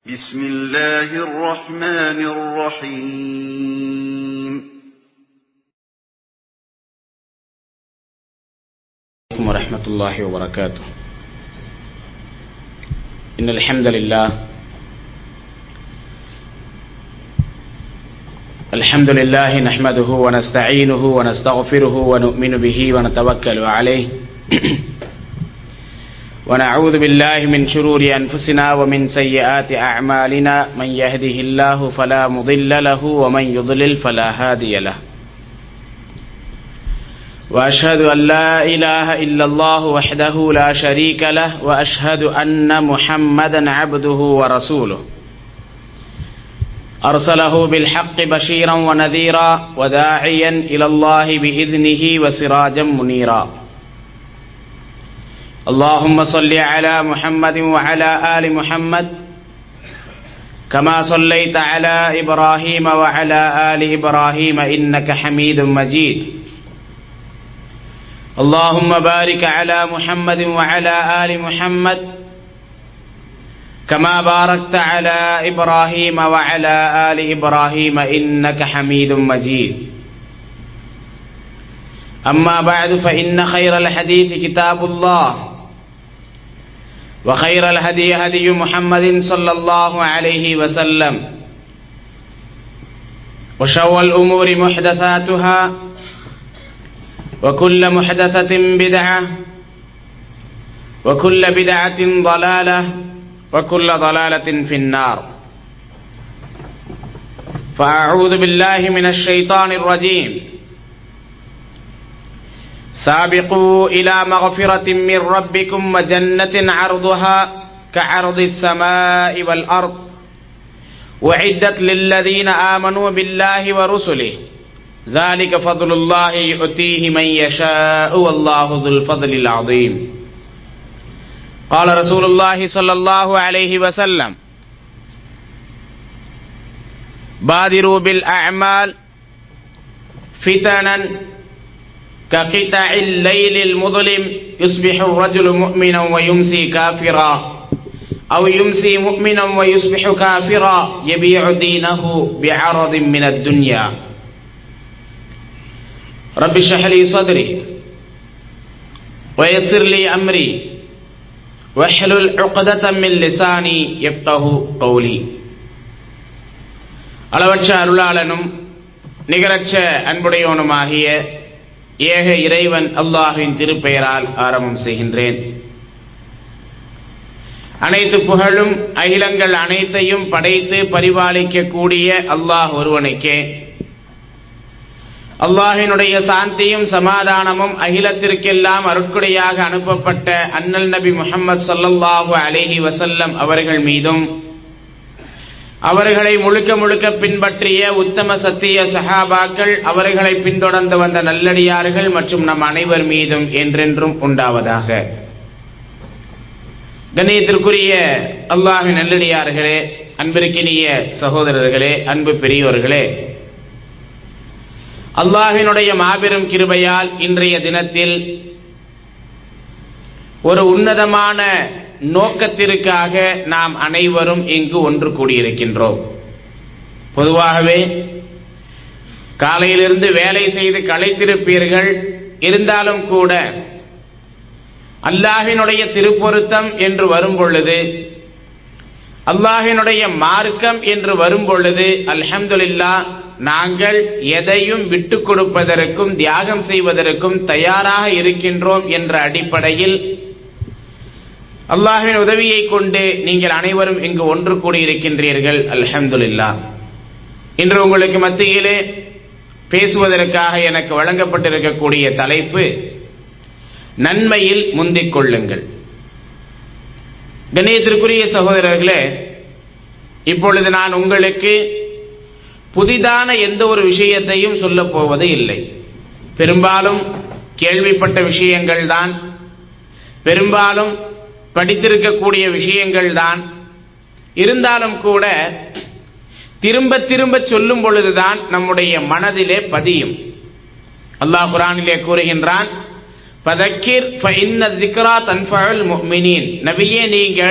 بسم الله الرحمن الرحيم عليكم ورحمة الله وبركاته إن الحمد لله الحمد لله نحمده ونستعينه ونستغفره ونؤمن به ونتوكل عليه ونعوذ بالله من شرور أنفسنا ومن سيئات أعمالنا من يهده الله فلا مضل له ومن يضلل فلا هادي له واشهد ان لا اله الا الله وحده لا شريك له واشهد ان محمدا عبده ورسوله ارسله بالحق بشيرا ونذيرا وداعيا الى الله باذنه وسراجا منيرا اللهم صل على محمد وعلى ال محمد كما صليت على ابراهيم وعلى ال ابراهيم انك حميد مجيد اللهم بارك على محمد وعلى آل محمد كما باركت على إبراهيم وعلى آل إبراهيم إنك حميد مجيد أما بعد فإن خير الحديث كتاب الله وخير الهدي هدي محمد صلى الله عليه وسلم وشر الأمور محدثاتها وكل محدثة بدعة وكل بدعة ضلالة وكل ضلالة في النار فأعوذ بالله من الشيطان الرجيم سابقوا إلى مغفرة من ربكم وجنة عرضها كعرض السماء والأرض وعدت للذين آمنوا بالله ورسله ذلك فضل الله يؤتيه من يشاء والله ذو الفضل العظيم قال رسول الله صلى الله عليه وسلم بادروا بالأعمال فتنا كقطع الليل المظلم يصبح الرجل مؤمنا ويمسي كافرا أو يمسي مؤمنا ويصبح كافرا يبيع دينه بعرض من الدنيا رب اشرح لي صدري ويسر لي أمري واحلل عقدة من لساني يفقه قولي அளவற்ற அருளாளனும் நிகரற்ற அன்புடையவனுமாகிய ஏக இறைவன் அல்லாஹுவின் திருப்பெயரால் ஆரம்பம் செய்கின்றேன் அனைத்து புகழும் அகிலங்கள் அனைத்தையும் படைத்து பரிபாலிக்கக்கூடிய அல்லாஹ் ஒருவனுக்கே அல்லாஹினுடைய சாந்தியும் சமாதானமும் அகிலத்திற்கெல்லாம் அருட்குடையாக அனுப்பப்பட்ட அண்ணல் நபி முகமது சல்லல்லாஹு அலேஹி வசல்லம் அவர்கள் மீதும் அவர்களை முழுக்க முழுக்க பின்பற்றிய உத்தம சத்திய சஹாபாக்கள் அவர்களை பின்தொடர்ந்து வந்த நல்லடியார்கள் மற்றும் நம் அனைவர் மீதும் என்றென்றும் உண்டாவதாக கண்ணியத்திற்குரிய அல்லாஹின் நல்லடியார்களே அன்பிற்கினிய சகோதரர்களே அன்பு பெரியோர்களே அல்லாஹினுடைய மாபெரும் கிருபையால் இன்றைய தினத்தில் ஒரு உன்னதமான நோக்கத்திற்காக நாம் அனைவரும் இங்கு ஒன்று கூடியிருக்கின்றோம் பொதுவாகவே காலையிலிருந்து வேலை செய்து களைத்திருப்பீர்கள் இருந்தாலும் கூட அல்லாஹினுடைய திருப்பொருத்தம் என்று வரும் பொழுது அல்லாஹினுடைய மார்க்கம் என்று வரும் பொழுது அல்ஹம்துலில்லா நாங்கள் எதையும் விட்டு கொடுப்பதற்கும் தியாகம் செய்வதற்கும் தயாராக இருக்கின்றோம் என்ற அடிப்படையில் அல்லாஹின் உதவியை கொண்டு நீங்கள் அனைவரும் இங்கு ஒன்று கூடியிருக்கின்றீர்கள் அல்ஹம்துலில்லா இன்று உங்களுக்கு மத்தியிலே பேசுவதற்காக எனக்கு வழங்கப்பட்டிருக்கக்கூடிய தலைப்பு நன்மையில் முந்திக் கொள்ளுங்கள் கணேயத்திற்குரிய சகோதரர்களே இப்பொழுது நான் உங்களுக்கு புதிதான எந்த ஒரு விஷயத்தையும் சொல்ல போவது இல்லை பெரும்பாலும் கேள்விப்பட்ட விஷயங்கள் தான் பெரும்பாலும் படித்திருக்கக்கூடிய விஷயங்கள் தான் இருந்தாலும் கூட திரும்ப திரும்ப சொல்லும் பொழுதுதான் நம்முடைய மனதிலே பதியும் அல்லாஹ் குரானிலே கூறுகின்றான் பதக்கிர் தன்ஃபுல் முஃமினீன் நபியே நீங்கள்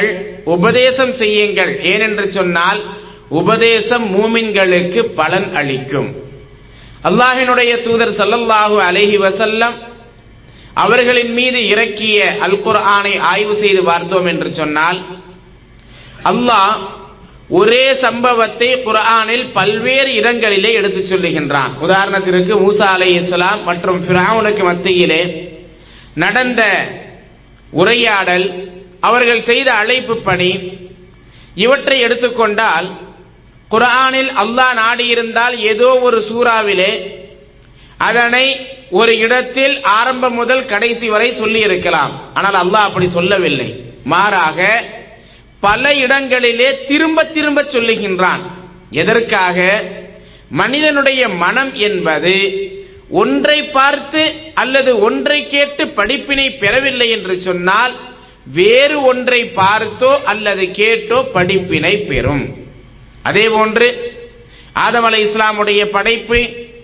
உபதேசம் செய்யுங்கள் ஏனென்று சொன்னால் உபதேசம் மூமின்களுக்கு பலன் அளிக்கும் அல்லாஹினுடைய தூதர் சல்லல்லாஹு அலைஹி வசல்லம் அவர்களின் மீது இறக்கிய அல் குர்ஆனை ஆய்வு செய்து பார்த்தோம் என்று சொன்னால் அல்லாஹ் ஒரே சம்பவத்தை குர்ஆனில் பல்வேறு இடங்களிலே எடுத்து சொல்லுகின்றான் உதாரணத்திற்கு மூசா அலை இஸ்லாம் மற்றும் ஃபிரௌனுக்கு மத்தியிலே நடந்த உரையாடல் அவர்கள் செய்த அழைப்பு பணி இவற்றை எடுத்துக்கொண்டால் குர்ஆனில் அல்லாஹ் நாடியிருந்தால் ஏதோ ஒரு சூறாவிலே அதனை ஒரு இடத்தில் ஆரம்பம் முதல் கடைசி வரை சொல்லி இருக்கலாம் ஆனால் அல்லாஹ் அப்படி சொல்லவில்லை மாறாக பல இடங்களிலே திரும்ப திரும்ப சொல்லுகின்றான் எதற்காக மனிதனுடைய மனம் என்பது ஒன்றை பார்த்து அல்லது ஒன்றை கேட்டு படிப்பினை பெறவில்லை என்று சொன்னால் வேறு ஒன்றை பார்த்தோ அல்லது கேட்டோ படிப்பினை பெறும் அதே போன்று ஆதம் அலை இஸ்லாமுடைய படைப்பு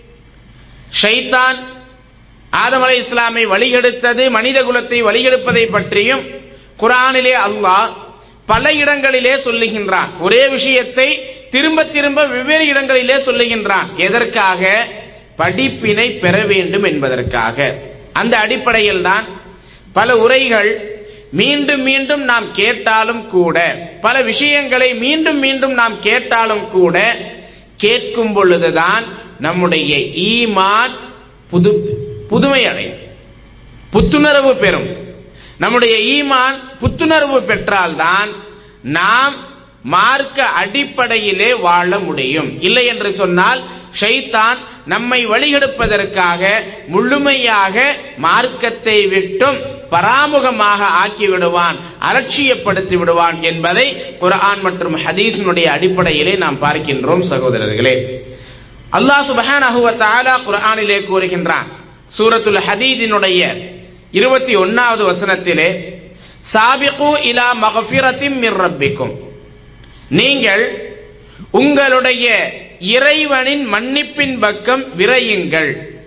ஷைத்தான் ஆதம் அலை இஸ்லாமை வழிகெடுத்தது மனித குலத்தை வழிகெடுப்பதை பற்றியும் குரானிலே அல்லாஹ் பல இடங்களிலே சொல்லுகின்றான் ஒரே விஷயத்தை திரும்ப திரும்ப வெவ்வேறு இடங்களிலே சொல்லுகின்றான் எதற்காக படிப்பினை பெற வேண்டும் என்பதற்காக அந்த அடிப்படையில் தான் பல உரைகள் மீண்டும் மீண்டும் நாம் கேட்டாலும் கூட பல விஷயங்களை மீண்டும் மீண்டும் நாம் கேட்டாலும் கூட கேட்கும் பொழுதுதான் நம்முடைய ஈமான் புது புதுமை அடையும் புத்துணர்வு பெறும் நம்முடைய ஈமான் புத்துணர்வு பெற்றால்தான் நாம் மார்க்க அடிப்படையிலே வாழ முடியும் இல்லை என்று சொன்னால் ஷைத்தான் நம்மை வழிகெடுப்பதற்காக முழுமையாக மார்க்கத்தை விட்டும் பராமுகமாக ஆக்கி விடுவான் அலட்சியப்படுத்தி விடுவான் என்பதை குர்ஆன் மற்றும் ஹதீஸினுடைய அடிப்படையிலே நாம் பார்க்கின்றோம் சகோதரர்களே அல்லாஹ் சுபஹானஹு வ தஆலா குர்ஆனிலே கூறுகின்றான் சூரத்துல் ஹதீதினுடைய இருபத்தி ஒன்னாவது வசனத்திலே சாபிகு இலா மகஃபிரத்தின் மிர் ரப்பிக்கும் நீங்கள் உங்களுடைய இறைவனின் மன்னிப்பின் பக்கம் விரையுங்கள்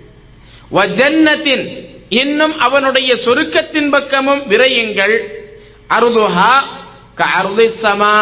வஜன்னத்தின் இன்னும் அவனுடைய சொருக்கத்தின் பக்கமும் விரையுங்கள் அருதுஹா கருதி சமா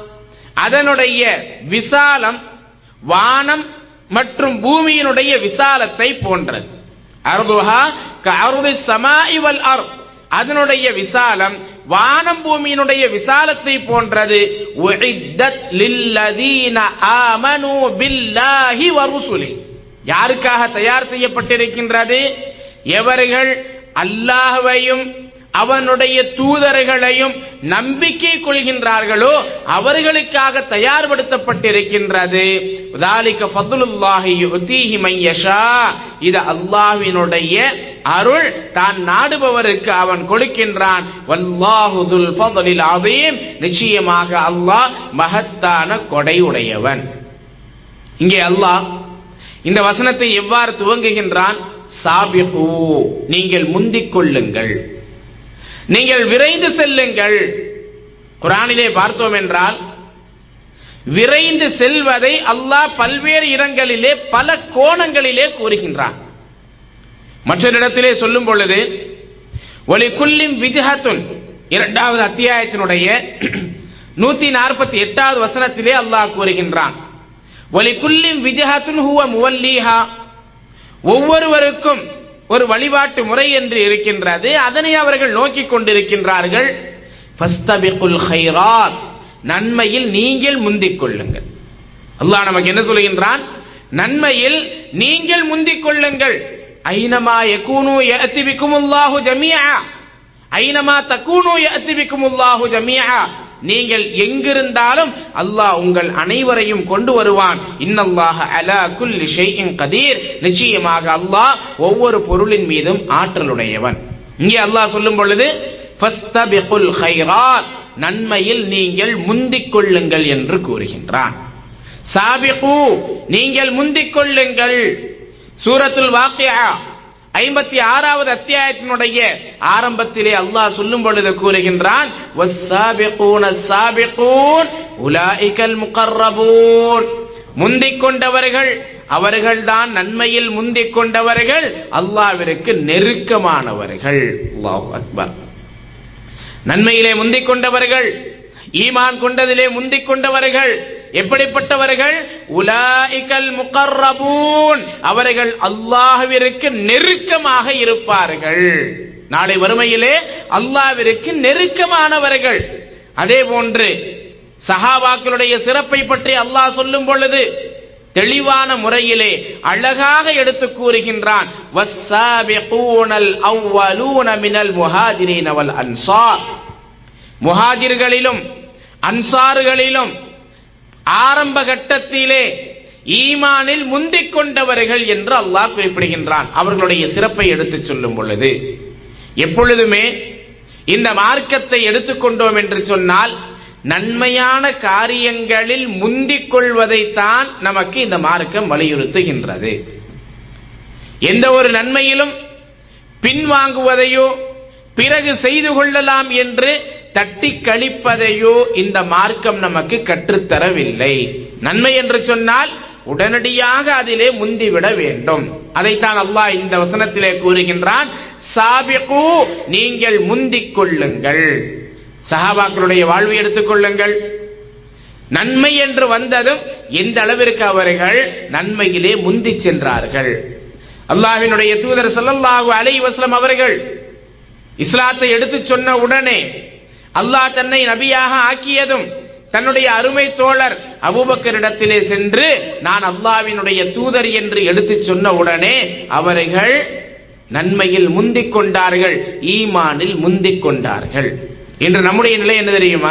அதனுடைய விசாலம் வானம் மற்றும் பூமியினுடைய விசாலத்தை போன்றது அருதுஹா கருதி சமா இவல் அர் அதனுடைய விசாலம் வானம் பூமியினுடைய விசாலத்தை போன்றது உஇத்தத் லில்லதீன ஆமனு பில்லாஹி வ ருசுலி யாருக்காக தயார் செய்யப்பட்டிருக்கின்றது எவர்கள் அல்லாஹ்வையும் அவனுடைய தூதர்களையும் நம்பிக்கை கொள்கின்றார்களோ அவர்களுக்காக தயார்படுத்தப்பட்டிருக்கின்றது ذَلِكَ فَضْلُ اللَّهِ يُؤْتِيهِ مَن يَشَاءُ இது அல்லாஹ்வினுடைய அருள் தான் நாடுபவருக்கு அவன் கொடுக்கின்றான் வல்லாஹு துல் ஃபضலில் அதீம் நிச்சயமாக அல்லாஹ் மகத்தான கொடை உடையவன் இங்கே அல்லாஹ் இந்த வசனத்தை எவ்வாறு துவங்குகின்றான் சாபிஹு நீங்கள் முந்திக் கொள்ளுங்கள் நீங்கள் விரைந்து செல்லுங்கள் குரானிலே பார்த்தோம் என்றால் விரைந்து செல்வதை அல்லாஹ் பல்வேறு இடங்களிலே பல கோணங்களிலே கூறுகின்றான் மற்றொரு இடத்திலே சொல்லும் பொழுது ஒலி குல்லிம் விஜஹத்துன் இரண்டாவது அத்தியாயத்தினுடைய நூத்தி நாற்பத்தி எட்டாவது வசனத்திலே அல்லாஹ் கூறுகின்றான் ஒலி குல்லிம் விஜஹத்துன் ஹுவ முவல்லீஹா ஒவ்வொருவருக்கும் ஒரு வழிபாட்டு முறை என்று இருக்கின்றது அதனை அவர்கள் நோக்கிக் கொண்டிருக்கின்றார்கள் ஃபஸ்தபிகுல் ஹைராத் நன்மையில் நீங்கள் முந்திக் கொள்ளுங்கள் அல்லாஹ் நமக்கு என்ன சொல்கின்றான் நன்மையில் நீங்கள் முந்திக் கொள்ளுங்கள் ஐனமா யகூனு யஅதி பிக்குமுல்லாஹு ஜமீஆ ஐனமா தகூனு யஅதி பிக்குமுல்லாஹு ஜமீஆ நீங்கள் எங்கிருந்தாலும் அல்லாஹ் உங்கள் அனைவரையும் கொண்டு வருவான் இன்னல்லாஹ அலா குல்லி ஷைஇன் கதீர் நிச்சயமாக அல்லாஹ் ஒவ்வொரு பொருளின் மீதும் ஆற்றலுடையவன் இங்கே அல்லாஹ் சொல்லும் பொழுது ஃபஸ்தபிகுல் ஹைராத் நன்மையில் நீங்கள் முந்திக் கொள்ளுங்கள் என்று கூறுகின்றான் சாபிகு நீங்கள் முந்திக் கொள்ளுங்கள் சூரத்துல் வாக்கியா ஐம்பத்தி ஆறாவது அத்தியாயத்தினுடைய ஆரம்பத்திலே அல்லாஹ் சொல்லும் பொழுது கூறுகின்றான் வஸ்ஸாபிகூன ஸாபிகூன் உலாயிகல் முகர்ரபூன் முந்திக் கொண்டவர்கள் அவர்கள்தான் நன்மையில் முந்திக் கொண்டவர்கள் அல்லாஹ்விற்கு நெருக்கமானவர்கள் அல்லாஹ் அக்பர் நன்மையிலே முந்திக் கொண்டவர்கள் ஈமான் கொண்டதிலே முந்திக் கொண்டவர்கள் எப்படிப்பட்டவர்கள் உலாயிகல் முகர்ரபூன் அவர்கள் அல்லாஹ்விற்கு நெருக்கமாக இருப்பார்கள் நாளை வறுமையிலே அல்லாஹ்விற்கு நெருக்கமானவர்கள் அதே போன்று சஹாபாக்களுடைய சிறப்பை பற்றி அல்லாஹ் சொல்லும் பொழுது தெளிவான முறையிலே அழகாக எடுத்து கூறுகின்றான் வஸ்ஸாபிகூனல் அவ்வலூன மினல் முஹாஜிரீன வல் அன்சார் முஹாஜிர்களிலும் அன்சாறுகளிலும் ஆரம்ப கட்டத்திலே ஈமானில் முந்திக் கொண்டவர்கள் என்று அல்லாஹ் குறிப்பிடுகின்றான் அவர்களுடைய சிறப்பை எடுத்துச் சொல்லும் பொழுது எப்பொழுதுமே இந்த மார்க்கத்தை எடுத்துக்கொண்டோம் என்று சொன்னால் நன்மையான காரியங்களில் முந்திக் கொள்வதைத்தான் நமக்கு இந்த மார்க்கம் வலியுறுத்துகின்றது எந்த ஒரு நன்மையிலும் பின்வாங்குவதையோ பிறகு செய்து கொள்ளலாம் என்று தட்டி கழிப்பதையோ இந்த மார்க்கம் நமக்கு கற்றுத்தரவில்லை நன்மை என்று சொன்னால் உடனடியாக அதிலே முந்திவிட வேண்டும் அதைத்தான் அல்லாஹ் இந்த வசனத்திலே கூறுகின்றான் சாபிகு நீங்கள் முந்திக் கொள்ளுங்கள் சஹாபாக்களுடைய வாழ்வை எடுத்துக் கொள்ளுங்கள் நன்மை என்று வந்ததும் எந்த அளவிற்கு அவர்கள் நன்மையிலே முந்தி சென்றார்கள் அல்லாஹ்வினுடைய தூதர் ஸல்லல்லாஹு அலைஹி வஸல்லம் அவர்கள் இஸ்லாத்தை எடுத்துச் சொன்ன உடனே அல்லாஹ் தன்னை நபியாக ஆக்கியதும் தன்னுடைய அருமை தோழர் அபூபக்கரிடத்திலே சென்று நான் அல்லாஹ்வினுடைய தூதர் என்று எடுத்துச் சொன்ன உடனே அவர்கள் நன்மையில் முந்திக் கொண்டார்கள் ஈமானில் முந்திக் கொண்டார்கள் இன்று நம்முடைய நிலை என்ன தெரியுமா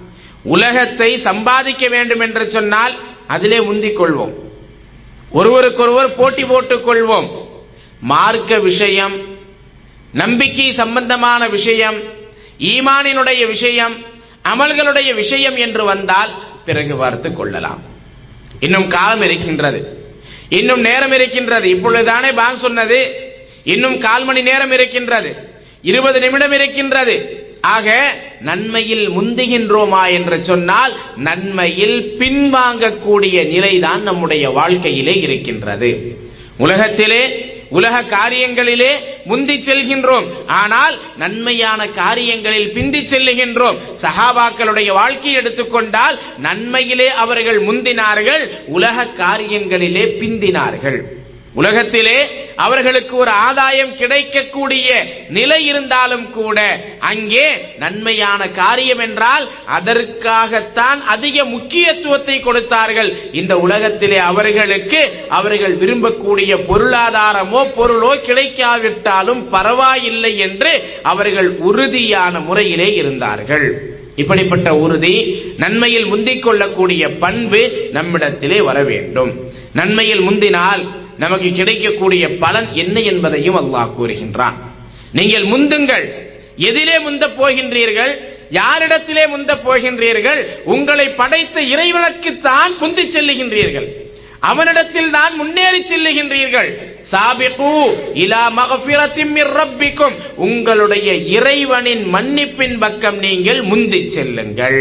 உலகத்தை சம்பாதிக்க வேண்டும் என்று சொன்னால் அதிலே முந்திக் கொள்வோம் ஒருவருக்கொருவர் போட்டி போட்டுக் கொள்வோம் மார்க்க விஷயம் நம்பிக்கை சம்பந்தமான விஷயம் ஈமானினுடைய விஷயம் அமல்களுடைய விஷயம் என்று வந்தால் பிறகு பார்த்து கொள்ளலாம் இன்னும் காலம் இருக்கின்றது இன்னும் நேரம் இருக்கின்றது இப்பொழுதுதானே பாங் சொன்னது இன்னும் கால் மணி நேரம் இருக்கின்றது இருபது நிமிடம் இருக்கின்றது ஆக நன்மையில் முந்துகின்றோமா என்று சொன்னால் நன்மையில் பின்வாங்கக்கூடிய நிலைதான் நம்முடைய வாழ்க்கையிலே இருக்கின்றது உலகத்திலே உலக காரியங்களிலே முந்தி செல்கின்றோம் ஆனால் நன்மையான காரியங்களில் பிந்தி செல்லுகின்றோம் சஹாபாக்களுடைய வாழ்க்கையை எடுத்துக்கொண்டால் நன்மையிலே அவர்கள் முந்தினார்கள் உலக காரியங்களிலே பிந்தினார்கள் உலகத்திலே அவர்களுக்கு ஒரு ஆதாயம் கிடைக்கக்கூடிய நிலை இருந்தாலும் கூட அங்கே நன்மையான காரியம் என்றால் அதற்காகத்தான் அதிக முக்கியத்துவத்தை கொடுத்தார்கள் இந்த உலகத்திலே அவர்களுக்கு அவர்கள் விரும்பக்கூடிய பொருளாதாரமோ பொருளோ கிடைக்காவிட்டாலும் பரவாயில்லை என்று அவர்கள் உறுதியான முறையிலே இருந்தார்கள் இப்படிப்பட்ட உறுதி நன்மையில் முந்திக் கொள்ளக்கூடிய பண்பு நம்மிடத்திலே வர வேண்டும் நன்மையில் முந்தினால் நமக்கு கிடைக்கக்கூடிய பலன் என்ன என்பதையும் அல்லாஹ் கூறுகின்றான் நீங்கள் முந்துங்கள் எதிலே முந்த போகின்றீர்கள் யாரிடத்திலே முந்த போகின்றீர்கள் உங்களை படைத்த இறைவனுக்குத்தான் முந்தி செல்லுகின்றீர்கள் அவனிடத்தில் தான் முன்னேறி செல்லுகின்றீர்கள் சாபிகு இலா மகபிரத்தின் ரப்பிக்கும் உங்களுடைய இறைவனின் மன்னிப்பின் பக்கம் நீங்கள் முந்தி செல்லுங்கள்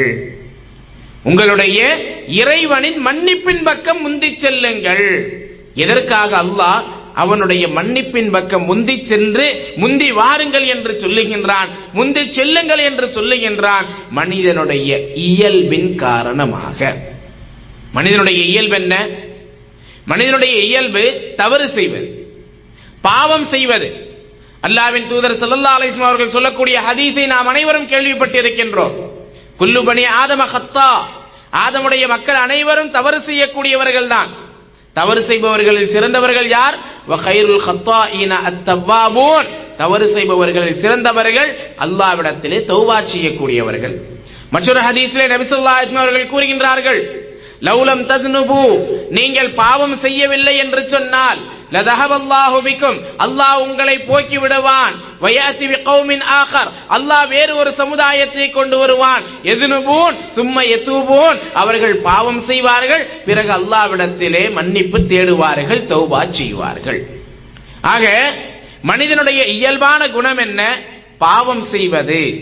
உங்களுடைய இறைவனின் மன்னிப்பின் பக்கம் முந்தி செல்லுங்கள் எதற்காக அல்லாஹ் அவனுடைய மன்னிப்பின் பக்கம் முந்தி சென்று முந்தி வாருங்கள் என்று சொல்லுகின்றான் முந்தி செல்லுங்கள் என்று சொல்லுகின்றான் மனிதனுடைய இயல்பின் காரணமாக மனிதனுடைய இயல்பு என்ன மனிதனுடைய இயல்பு தவறு செய்வது பாவம் செய்வது அல்லாவின் தூதர் சல்லல்லா அலிஸ்லாம் அவர்கள் சொல்லக்கூடிய ஹதீஸை நாம் அனைவரும் கேள்விப்பட்டிருக்கின்றோம் குல்லுபனி ஆதம ஹத்தா ஆதமுடைய மக்கள் அனைவரும் தவறு செய்யக்கூடியவர்கள் தான் தவறு செய்பவர்களில் சிறந்தவர்கள் யார் வகைருல் ஹத்தாயின அத்தவாபூன் தவறு செய்பவர்களில் சிறந்தவர்கள் அல்லாவிடத்திலே தௌபா செய்யக்கூடியவர்கள் மற்றொரு ஹதீஸிலே நபிசுல்லா அவர்கள் கூறுகின்றார்கள் லௌலம் தத்னுபு நீங்கள் பாவம் செய்யவில்லை என்று சொன்னால் லதஹபல்லாஹு பிக்கும் அல்லாஹ் உங்களை போக்கி விடுவான் வயாத்தி பிகௌமின் ஆகர் அல்லாஹ் வேறு ஒரு சமுதாயத்தை கொண்டு வருவான் எதுனுபூன் சும்ம எத்துபூன் அவர்கள் பாவம் செய்வார்கள் பிறகு அல்லாவிடத்திலே மன்னிப்பு தேடுவார்கள் தௌபா செய்வார்கள் ஆக மனிதனுடைய இயல்பான குணம் என்ன பாவம் செய்வது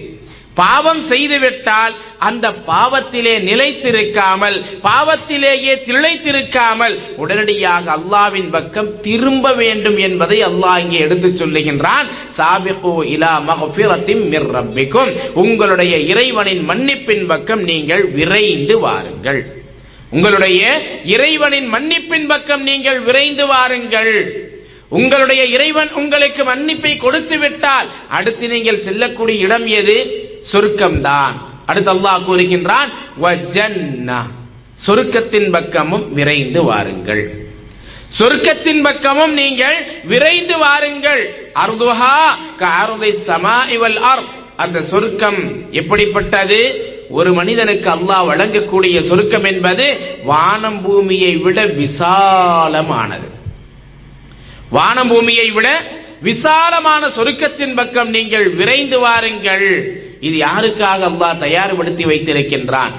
பாவம் செய்துவிட்டால் அந்த பாவத்திலே நிலைத்திருக்காமல் பாவத்திலேயே திளைத்திருக்காமல் உடனடியாக அல்லாவின் பக்கம் திரும்ப வேண்டும் என்பதை அல்லாஹ் இங்கே எடுத்து சொல்லுகின்றான் சாபிகு இலா மகஃபிரத்தின் மிர் ரப்பிக்கும் உங்களுடைய இறைவனின் மன்னிப்பின் பக்கம் நீங்கள் விரைந்து வாருங்கள் உங்களுடைய இறைவனின் மன்னிப்பின் பக்கம் நீங்கள் விரைந்து வாருங்கள் உங்களுடைய இறைவன் உங்களுக்கு மன்னிப்பை கொடுத்து விட்டால் அடுத்து நீங்கள் செல்லக்கூடிய இடம் எது சொர்க்கம்தான் அடுத்து அல்லாஹ் கூறுகின்றான் சொர்க்கத்தின் பக்கமும் விரைந்து வாருங்கள் சொர்க்கத்தின் பக்கமும் நீங்கள் விரைந்து வாருங்கள் அர்துஹா கஅர்தி ஸமாஇ வல் அர்த் அந்த சொர்க்கம் எப்படிப்பட்டது ஒரு மனிதனுக்கு அல்லாஹ் வழங்கக்கூடிய சொர்க்கம் என்பது வானம் பூமியை விட விசாலமானது வானம் பூமியை விட விசாலமான சொருக்கத்தின் பக்கம் நீங்கள் விரைந்து வாருங்கள் இது யாருக்காக அல்லாஹ் தயார்படுத்தி வைத்திருக்கின்றான்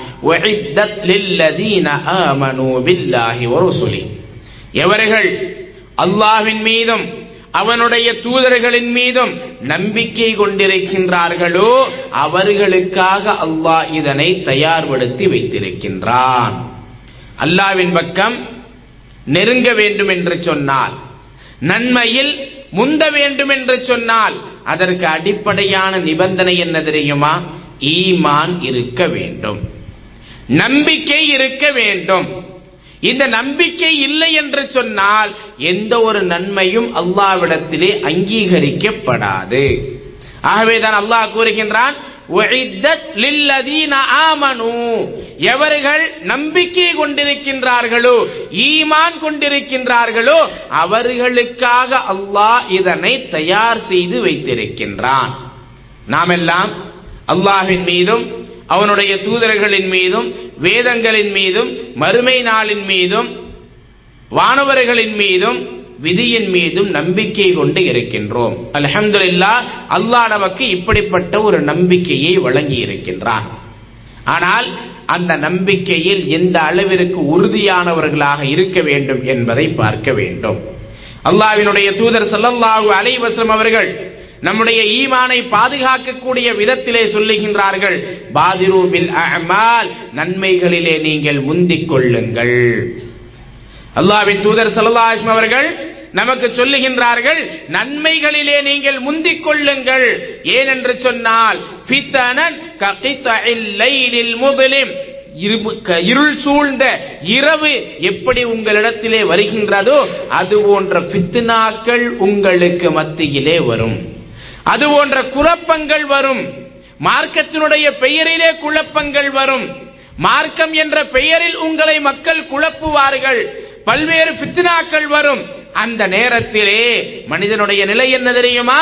எவர்கள் அல்லாஹ்வின் மீதும் அவனுடைய தூதர்களின் மீதும் நம்பிக்கை கொண்டிருக்கின்றார்களோ அவர்களுக்காக அல்லாஹ் இதனை தயார்படுத்தி வைத்திருக்கின்றான் அல்லாவின் பக்கம் நெருங்க வேண்டும் என்று சொன்னால் நன்மையில் முந்த வேண்டும் என்று சொன்னால் அதற்கு அடிப்படையான நிபந்தனை என்ன தெரியுமா ஈமான் இருக்க வேண்டும் நம்பிக்கை இருக்க வேண்டும் இந்த நம்பிக்கை இல்லை என்று சொன்னால் எந்த ஒரு நன்மையும் அல்லாவிடத்திலே அங்கீகரிக்கப்படாது ஆகவேதான் அல்லாஹ் கூறுகின்றான் எவர்கள் நம்பிக்கை கொண்டிருக்கின்றார்களோ ஈமான் கொண்டிருக்கின்றார்களோ அவர்களுக்காக அல்லாஹ் இதனை தயார் செய்து வைத்திருக்கின்றான் நாம் எல்லாம் அல்லாஹின் மீதும் அவனுடைய தூதர்களின் மீதும் வேதங்களின் மீதும் மறுமை நாளின் மீதும் வானவர்களின் மீதும் விதியின் மீதும் நம்பிக்கை கொண்டு இருக்கின்றோம் அலமதுல்லா அல்லாஹ் நமக்கு இப்படிப்பட்ட ஒரு நம்பிக்கையை வழங்கி இருக்கின்றான் ஆனால் அந்த நம்பிக்கையில் எந்த அளவிற்கு உறுதியானவர்களாக இருக்க வேண்டும் என்பதை பார்க்க வேண்டும் அல்லாவினுடைய தூதர் சல்லல்லாஹு அலைவசம் அவர்கள் நம்முடைய ஈமானை பாதுகாக்கக்கூடிய விதத்திலே சொல்லுகின்றார்கள் பாதிரூபில் அமால் நன்மைகளிலே நீங்கள் முந்திக் கொள்ளுங்கள் அல்லாவின் தூதர் சல்லாஹம் அவர்கள் நமக்கு சொல்லுகின்றார்கள் நன்மைகளிலே நீங்கள் முந்திக் கொள்ளுங்கள் ஏனென்று சொன்னால் முதலிம் இருள் சூழ்ந்த இரவு எப்படி உங்களிடத்திலே வருகின்றதோ அது போன்ற பித்னாக்கள் உங்களுக்கு மத்தியிலே வரும் அது போன்ற குழப்பங்கள் வரும் மார்க்கத்தினுடைய பெயரிலே குழப்பங்கள் வரும் மார்க்கம் என்ற பெயரில் உங்களை மக்கள் குழப்புவார்கள் பல்வேறு பித்னாக்கள் வரும் அந்த நேரத்திலே மனிதனுடைய நிலை என்ன தெரியுமா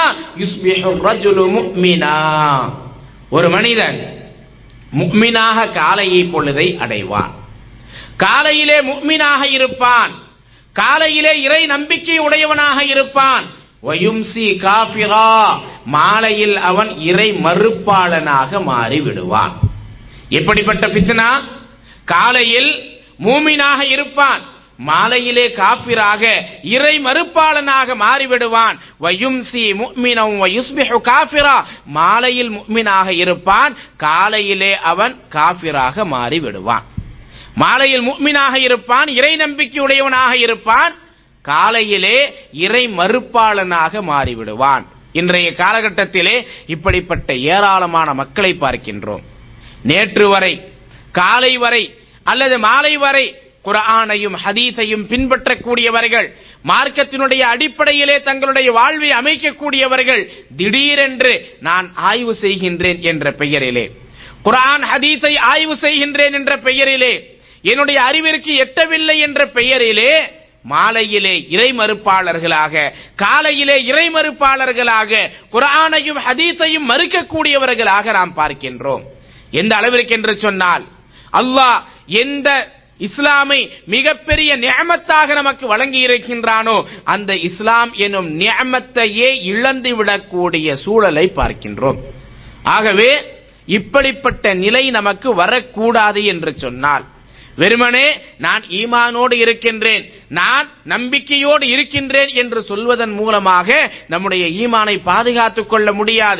ஒரு மனிதன் முக்மினாக காலையை பொழுதை அடைவான் காலையிலே முக்மினாக இருப்பான் காலையிலே இறை நம்பிக்கை உடையவனாக இருப்பான் வயும்சி காபிரா மாலையில் அவன் இறை மறுப்பாளனாக மாறி விடுவான் எப்படிப்பட்ட பித்னா காலையில் மூமினாக இருப்பான் மாலையிலே காபிராக இறை மறுப்பாளனாக மாறிவிடுவான் வயும்சி முக்மினம் வயுஸ்பிஹு காபிரா மாலையில் முக்மினாக இருப்பான் காலையிலே அவன் காபிராக மாறிவிடுவான் மாலையில் முக்மினாக இருப்பான் இறை நம்பிக்கையுடையவனாக இருப்பான் காலையிலே இறை மறுப்பாளனாக மாறிவிடுவான் இன்றைய காலகட்டத்திலே இப்படிப்பட்ட ஏராளமான மக்களை பார்க்கின்றோம் நேற்று வரை காலை வரை அல்லது மாலை வரை குரானையும் ஹதீஸையும் பின்பற்றக்கூடியவர்கள் மார்க்கத்தினுடைய அடிப்படையிலே தங்களுடைய வாழ்வை அமைக்கக்கூடியவர்கள் திடீரென்று நான் ஆய்வு செய்கின்றேன் என்ற பெயரிலே குரான் ஹதீஸை ஆய்வு செய்கின்றேன் என்ற பெயரிலே என்னுடைய அறிவிற்கு எட்டவில்லை என்ற பெயரிலே மாலையிலே இறை மறுப்பாளர்களாக காலையிலே இறை மறுப்பாளர்களாக குரானையும் ஹதீஸையும் மறுக்கக்கூடியவர்களாக நாம் பார்க்கின்றோம் எந்த அளவிற்கு என்று சொன்னால் அல்லாஹ் எந்த இஸ்லாமை மிகப்பெரிய நியமத்தாக நமக்கு வழங்கி இருக்கின்றானோ அந்த இஸ்லாம் எனும் நியமத்தையே இழந்து விடக்கூடிய சூழலை பார்க்கின்றோம் ஆகவே இப்படிப்பட்ட நிலை நமக்கு வரக்கூடாது என்று சொன்னால் வெறுமனே நான் ஈமானோடு இருக்கின்றேன் நான் நம்பிக்கையோடு இருக்கின்றேன் என்று சொல்வதன் மூலமாக நம்முடைய ஈமானை பாதுகாத்துக் கொள்ள முடியாது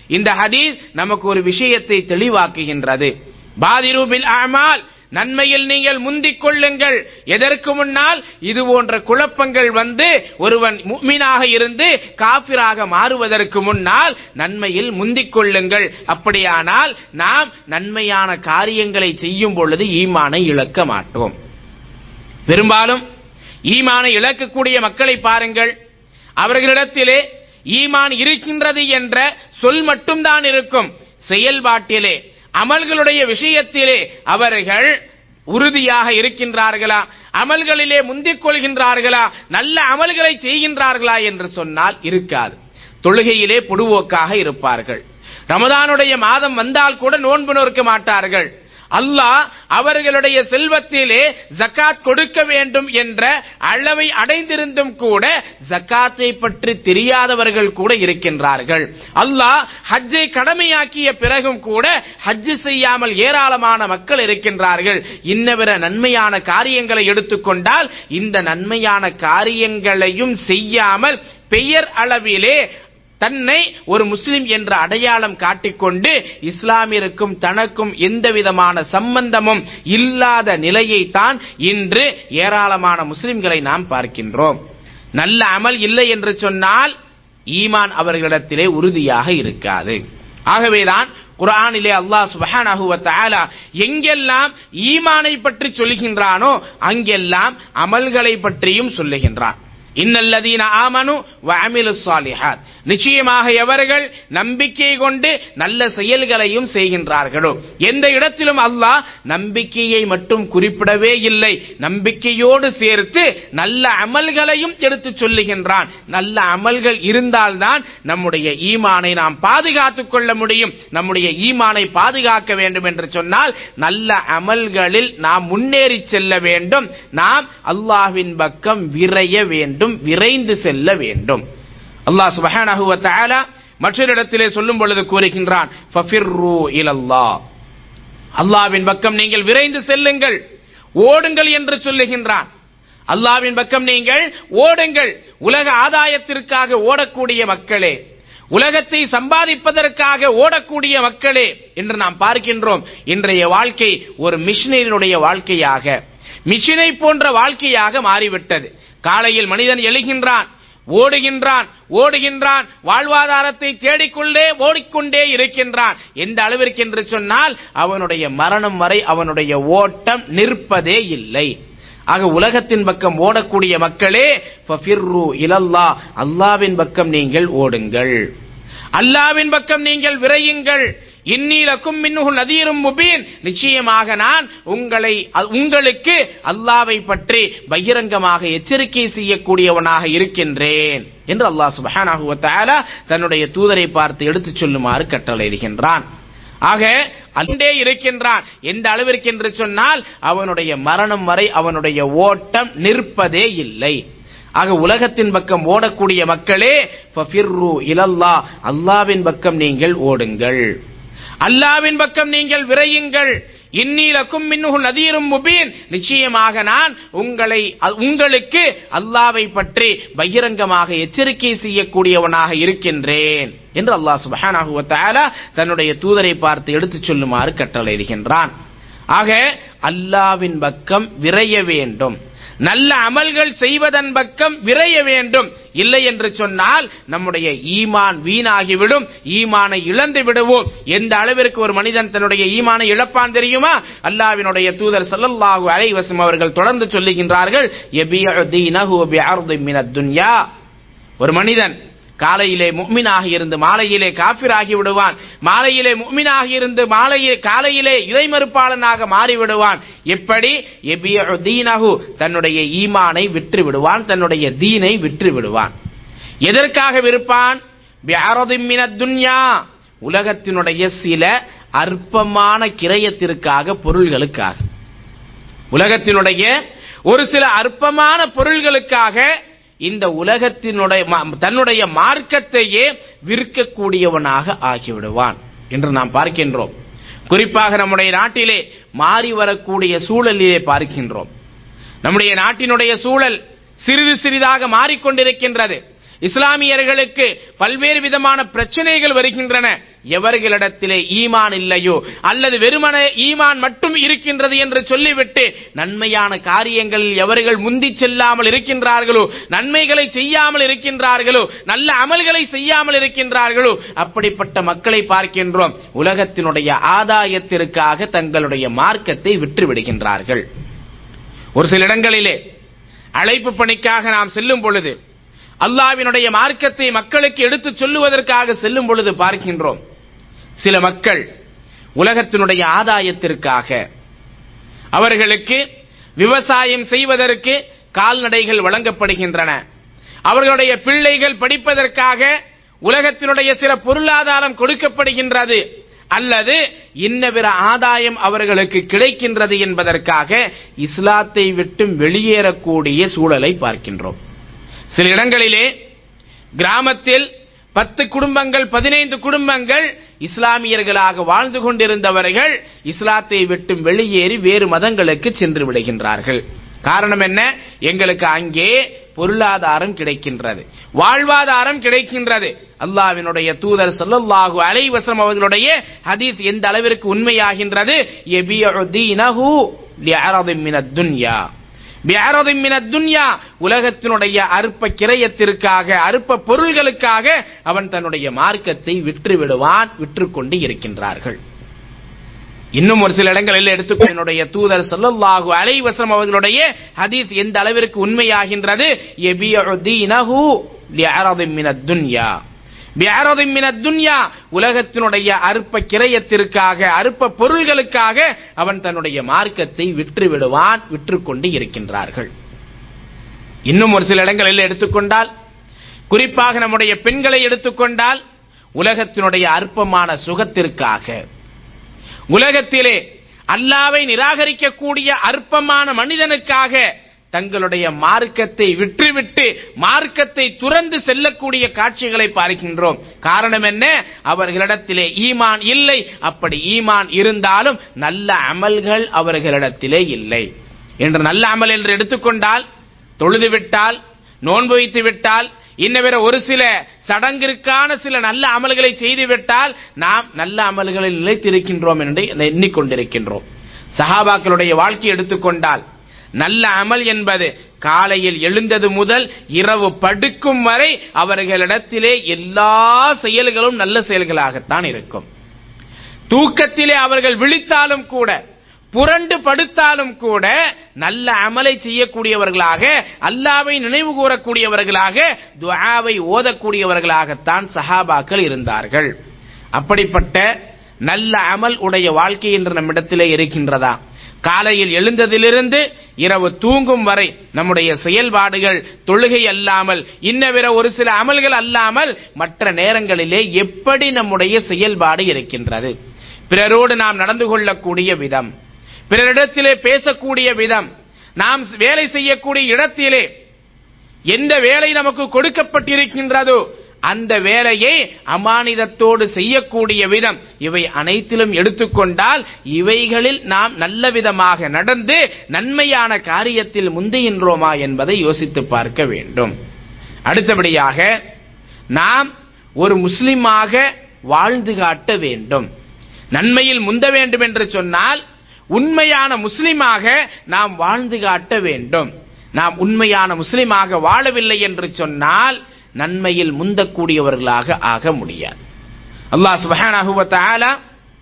இந்த ஹதீஸ் நமக்கு ஒரு விஷயத்தை தெளிவாக்குகின்றது பாதிரூபில் அமால் நன்மையில் நீங்கள் முந்திக் கொள்ளுங்கள் எதற்கு முன்னால் இது போன்ற குழப்பங்கள் வந்து ஒருவன் முக்மீனாக இருந்து காபிராக மாறுவதற்கு முன்னால் நன்மையில் முந்திக் கொள்ளுங்கள் அப்படியானால் நாம் நன்மையான காரியங்களை செய்யும் பொழுது ஈமானை இழக்க மாட்டோம் பெரும்பாலும் ஈமானை இழக்கக்கூடிய மக்களை பாருங்கள் அவர்களிடத்திலே ஈமான் இருக்கின்றது என்ற சொல் மட்டும்தான் இருக்கும் செயல்பாட்டிலே அமல்களுடைய விஷயத்திலே அவர்கள் உறுதியாக இருக்கின்றார்களா அமல்களிலே முந்திக் கொள்கின்றார்களா நல்ல அமல்களை செய்கின்றார்களா என்று சொன்னால் இருக்காது தொழுகையிலே பொடுவோக்காக இருப்பார்கள் ரமதானுடைய மாதம் வந்தால் கூட நோன்பு நோக்க மாட்டார்கள் அல்லாஹ் அவர்களுடைய செல்வத்திலே ஜக்காத் கொடுக்க வேண்டும் என்ற அளவை அடைந்திருந்தும் கூட ஜக்காத்தை பற்றி தெரியாதவர்கள் கூட இருக்கின்றார்கள் அல்லாஹ் ஹஜ்ஜை கடமையாக்கிய பிறகும் கூட ஹஜ்ஜு செய்யாமல் ஏராளமான மக்கள் இருக்கின்றார்கள் இன்னவிர நன்மையான காரியங்களை எடுத்துக்கொண்டால் இந்த நன்மையான காரியங்களையும் செய்யாமல் பெயர் அளவிலே தன்னை ஒரு முஸ்லிம் என்ற அடையாளம் காட்டிக்கொண்டு இஸ்லாமியருக்கும் தனக்கும் எந்த விதமான சம்பந்தமும் இல்லாத நிலையைத்தான் இன்று ஏராளமான முஸ்லிம்களை நாம் பார்க்கின்றோம் நல்ல அமல் இல்லை என்று சொன்னால் ஈமான் அவர்களிடத்திலே உறுதியாக இருக்காது ஆகவேதான் குரானிலே அல்லாஹ் சுபஹானஹு வ தஆலா எங்கெல்லாம் ஈமானை பற்றி சொல்கின்றானோ அங்கெல்லாம் அமல்களை பற்றியும் சொல்லுகின்றான் இன்னல்லதீன ஆமனு வ அமிலு சாலிஹாத் நிச்சயமாக எவர்கள் நம்பிக்கை கொண்டு நல்ல செயல்களையும் செய்கின்றார்களோ எந்த இடத்திலும் அல்லாஹ் நம்பிக்கையை மட்டும் குறிப்பிடவே இல்லை நம்பிக்கையோடு சேர்த்து நல்ல அமல்களையும் எடுத்து சொல்லுகின்றான் நல்ல அமல்கள் இருந்தால்தான் நம்முடைய ஈமானை நாம் பாதுகாத்துக் கொள்ள முடியும் நம்முடைய ஈமானை பாதுகாக்க வேண்டும் என்று சொன்னால் நல்ல அமல்களில் நாம் முன்னேறி செல்ல வேண்டும் நாம் அல்லாஹ்வின் பக்கம் விரைய வேண்டும் விரைந்து செல்ல வேண்டும் அல்லாஹ் சுபஹானஹு வ தஆலா மற்றொரு இடத்திலே சொல்லும் பொழுது கூறுகின்றான் ஃபஃபிர்ரு இலல்லாஹ் அல்லாஹ்வின் பக்கம் நீங்கள் விரைந்து செல்லுங்கள் ஓடுங்கள் என்று சொல்லுகின்றான் அல்லாஹ்வின் பக்கம் நீங்கள் ஓடுங்கள் உலக ஆதாயத்திற்காக ஓடக்கூடிய மக்களே உலகத்தை சம்பாதிப்பதற்காக ஓடக்கூடிய மக்களே என்று நாம் பார்க்கின்றோம் இன்றைய வாழ்க்கை ஒரு மிஷினரினுடைய வாழ்க்கையாக மிஷினை போன்ற வாழ்க்கையாக மாறிவிட்டது காலையில் மனிதன் எழுகின்றான் ஓடுகின்றான் ஓடுகின்றான் வாழ்வாதாரத்தை தேடிக்கொண்டே ஓடிக்கொண்டே இருக்கின்றான் எந்த அளவிற்கு என்று சொன்னால் அவனுடைய மரணம் வரை அவனுடைய ஓட்டம் நிற்பதே இல்லை ஆக உலகத்தின் பக்கம் ஓடக்கூடிய மக்களே ஃபஃபிர்ரு இலல்லா அல்லாவின் பக்கம் நீங்கள் ஓடுங்கள் அல்லாவின் பக்கம் நீங்கள் விரையுங்கள் இன்னீலக்கும் மின்னுகு நதீரும் முபீன் நிச்சயமாக நான் உங்களை உங்களுக்கு அல்லாவை பற்றி பகிரங்கமாக எச்சரிக்கை செய்யக்கூடியவனாக இருக்கின்றேன் என்று அல்லாஹ் சுபஹானாஹு வ தஆலா தன்னுடைய தூதரை பார்த்து எடுத்துச் சொல்லுமாறு கட்டளையிடுகின்றான் ஆக அண்டே இருக்கின்றான் எந்த அளவிற்கு என்று சொன்னால் அவனுடைய மரணம் வரை அவனுடைய ஓட்டம் நிற்பதே இல்லை ஆக உலகத்தின் பக்கம் ஓடக்கூடிய மக்களே ஃபஃபிர்ரு இலல்லா அல்லாவின் பக்கம் நீங்கள் ஓடுங்கள் அல்லாவின் பக்கம் நீங்கள் விரையுங்கள் இன்னீலக்கும் மின்னுகு நதீரும் முபீன் நிச்சயமாக நான் உங்களை உங்களுக்கு அல்லாவை பற்றி பகிரங்கமாக எச்சரிக்கை செய்யக்கூடியவனாக இருக்கின்றேன் என்று அல்லாஹ் சுபஹானாஹு வ தஆலா தன்னுடைய தூதரை பார்த்து எடுத்துச் சொல்லுமாறு கட்டளையிடுகின்றான் ஆக அல்லாவின் பக்கம் விரைய வேண்டும் நல்ல அமல்கள் செய்வதன் பக்கம் விரைய வேண்டும் இல்லை என்று சொன்னால் நம்முடைய ஈமான் வீணாகிவிடும் ஈமானை இழந்து விடுவோம் எந்த அளவிற்கு ஒரு மனிதன் தன்னுடைய ஈமானை இழப்பான் தெரியுமா அல்லாவினுடைய தூதர் ஸல்லல்லாஹு அலைஹி வஸல்லம் அவர்கள் தொடர்ந்து சொல்லுகின்றார்கள் யபியு தீனஹு பிஅர்தி மினத் துன்யா ஒரு மனிதன் காலையிலே முக்மினாக இருந்து மாலையிலே காபிராகி விடுவான் மாலையிலே முக்மினாக இருந்து மாலையிலே காலையிலே இறைமறுப்பாளனாக மாறிவிடுவான் எப்படி எபியு தீனஹு தன்னுடைய ஈமானை விற்று விடுவான் தன்னுடைய தீனை விற்று விடுவான் எதற்காக விருப்பான் துன்யா உலகத்தினுடைய சில அற்பமான கிரயத்திற்காக பொருள்களுக்காக உலகத்தினுடைய ஒரு சில அற்பமான பொருள்களுக்காக இந்த உலகத்தினுடைய தன்னுடைய மார்க்கத்தையே விற்கக்கூடியவனாக ஆகிவிடுவான் என்று நாம் பார்க்கின்றோம் குறிப்பாக நம்முடைய நாட்டிலே மாறி வரக்கூடிய சூழலிலே பார்க்கின்றோம் நம்முடைய நாட்டினுடைய சூழல் சிறிது சிறிதாக மாறிக்கொண்டிருக்கின்றது இஸ்லாமியர்களுக்கு பல்வேறு விதமான பிரச்சனைகள் வருகின்றன எவர்களிடத்திலே ஈமான் இல்லையோ அல்லது வெறுமன ஈமான் மட்டும் இருக்கின்றது என்று சொல்லிவிட்டு நன்மையான காரியங்களில் எவர்கள் முந்தி செல்லாமல் இருக்கின்றார்களோ நன்மைகளை செய்யாமல் இருக்கின்றார்களோ நல்ல அமல்களை செய்யாமல் இருக்கின்றார்களோ அப்படிப்பட்ட மக்களை பார்க்கின்றோம் உலகத்தினுடைய ஆதாயத்திற்காக தங்களுடைய மார்க்கத்தை விற்று விடுகின்றார்கள் ஒரு சில இடங்களிலே அழைப்பு பணிக்காக நாம் செல்லும் பொழுது அல்லாவினுடைய மார்க்கத்தை மக்களுக்கு எடுத்துச் சொல்லுவதற்காக செல்லும் பொழுது பார்க்கின்றோம் சில மக்கள் உலகத்தினுடைய ஆதாயத்திற்காக அவர்களுக்கு விவசாயம் செய்வதற்கு கால்நடைகள் வழங்கப்படுகின்றன அவர்களுடைய பிள்ளைகள் படிப்பதற்காக உலகத்தினுடைய சில பொருளாதாரம் கொடுக்கப்படுகின்றது அல்லது இன்ன பிற ஆதாயம் அவர்களுக்கு கிடைக்கின்றது என்பதற்காக இஸ்லாத்தை விட்டும் வெளியேறக்கூடிய சூழலை பார்க்கின்றோம் சில இடங்களிலே கிராமத்தில் பத்து குடும்பங்கள் பதினைந்து குடும்பங்கள் இஸ்லாமியர்களாக வாழ்ந்து கொண்டிருந்தவர்கள் இஸ்லாத்தை விட்டும் வெளியேறி வேறு மதங்களுக்கு சென்று விடுகின்றார்கள் காரணம் என்ன எங்களுக்கு அங்கே பொருளாதாரம் கிடைக்கின்றது வாழ்வாதாரம் கிடைக்கின்றது அல்லாவினுடைய தூதர் சொல்லல்லாஹு அலைவசம் அவர்களுடைய ஹதீஸ் எந்த அளவிற்கு உண்மையாகின்றது உலகத்தினுடைய அற்ப கிரயத்திற்காக அற்ப பொருள்களுக்காக அவன் தன்னுடைய மார்க்கத்தை விற்று விடுவான் விற்று கொண்டு இருக்கின்றார்கள் இன்னும் ஒரு சில இடங்களில் எடுத்துக்கொள்ள என்னுடைய தூதர் சொல்லல்லாஹு அலைவசம் அவர்களுடைய ஹதீஸ் எந்த அளவிற்கு உண்மையாகின்றது உலகத்தினுடைய அற்ப கிரயத்திற்காக அற்ப பொருள்களுக்காக அவன் தன்னுடைய மார்க்கத்தை விற்று விடுவான் விற்று கொண்டு இருக்கின்றார்கள் இன்னும் ஒரு சில இடங்களில் எடுத்துக்கொண்டால் குறிப்பாக நம்முடைய பெண்களை எடுத்துக்கொண்டால் உலகத்தினுடைய அற்பமான சுகத்திற்காக உலகத்திலே அல்லாவை நிராகரிக்கக்கூடிய அற்பமான மனிதனுக்காக தங்களுடைய மார்க்கத்தை விற்றுவிட்டு மார்க்கத்தை துறந்து செல்லக்கூடிய காட்சிகளை பார்க்கின்றோம் காரணம் என்ன அவர்களிடத்திலே ஈமான் இல்லை அப்படி ஈமான் இருந்தாலும் நல்ல அமல்கள் அவர்களிடத்திலே இல்லை என்று நல்ல அமல் என்று எடுத்துக்கொண்டால் தொழுது விட்டால் நோன்பு வைத்து விட்டால் இன்னவர ஒரு சில சடங்கிற்கான சில நல்ல அமல்களை செய்துவிட்டால் நாம் நல்ல அமல்களில் நிலைத்திருக்கின்றோம் என்று எண்ணிக்கொண்டிருக்கின்றோம் சஹாபாக்களுடைய வாழ்க்கை எடுத்துக்கொண்டால் நல்ல அமல் என்பது காலையில் எழுந்தது முதல் இரவு படுக்கும் வரை அவர்களிடத்திலே எல்லா செயல்களும் நல்ல செயல்களாகத்தான் இருக்கும் தூக்கத்திலே அவர்கள் விழித்தாலும் கூட புரண்டு படுத்தாலும் கூட நல்ல அமலை செய்யக்கூடியவர்களாக அல்லாவை நினைவு கூறக்கூடியவர்களாக துஆவை ஓதக்கூடியவர்களாகத்தான் சஹாபாக்கள் இருந்தார்கள் அப்படிப்பட்ட நல்ல அமல் உடைய வாழ்க்கை என்று நம்மிடத்திலே இருக்கின்றதா காலையில் எழுந்ததிலிருந்து இரவு தூங்கும் வரை நம்முடைய செயல்பாடுகள் தொழுகை அல்லாமல் இன்னவிர ஒரு சில அமல்கள் அல்லாமல் மற்ற நேரங்களிலே எப்படி நம்முடைய செயல்பாடு இருக்கின்றது பிறரோடு நாம் நடந்து கொள்ளக்கூடிய விதம் பிறரிடத்திலே பேசக்கூடிய விதம் நாம் வேலை செய்யக்கூடிய இடத்திலே எந்த வேலை நமக்கு கொடுக்கப்பட்டிருக்கின்றதோ அந்த வேலையை அமானிதத்தோடு செய்யக்கூடிய விதம் இவை அனைத்திலும் எடுத்துக்கொண்டால் இவைகளில் நாம் நல்ல விதமாக நடந்து நன்மையான காரியத்தில் முந்துகின்றோமா என்பதை யோசித்து பார்க்க வேண்டும் அடுத்தபடியாக நாம் ஒரு முஸ்லிமாக வாழ்ந்து காட்ட வேண்டும் நன்மையில் முந்த வேண்டும் என்று சொன்னால் உண்மையான முஸ்லிமாக நாம் வாழ்ந்து காட்ட வேண்டும் நாம் உண்மையான முஸ்லிமாக வாழவில்லை என்று சொன்னால் நன்மையில் முந்தக்கூடியவர்களாக ஆக முடியாது அல்லாஹ் சுபஹானஹு வ தஆலா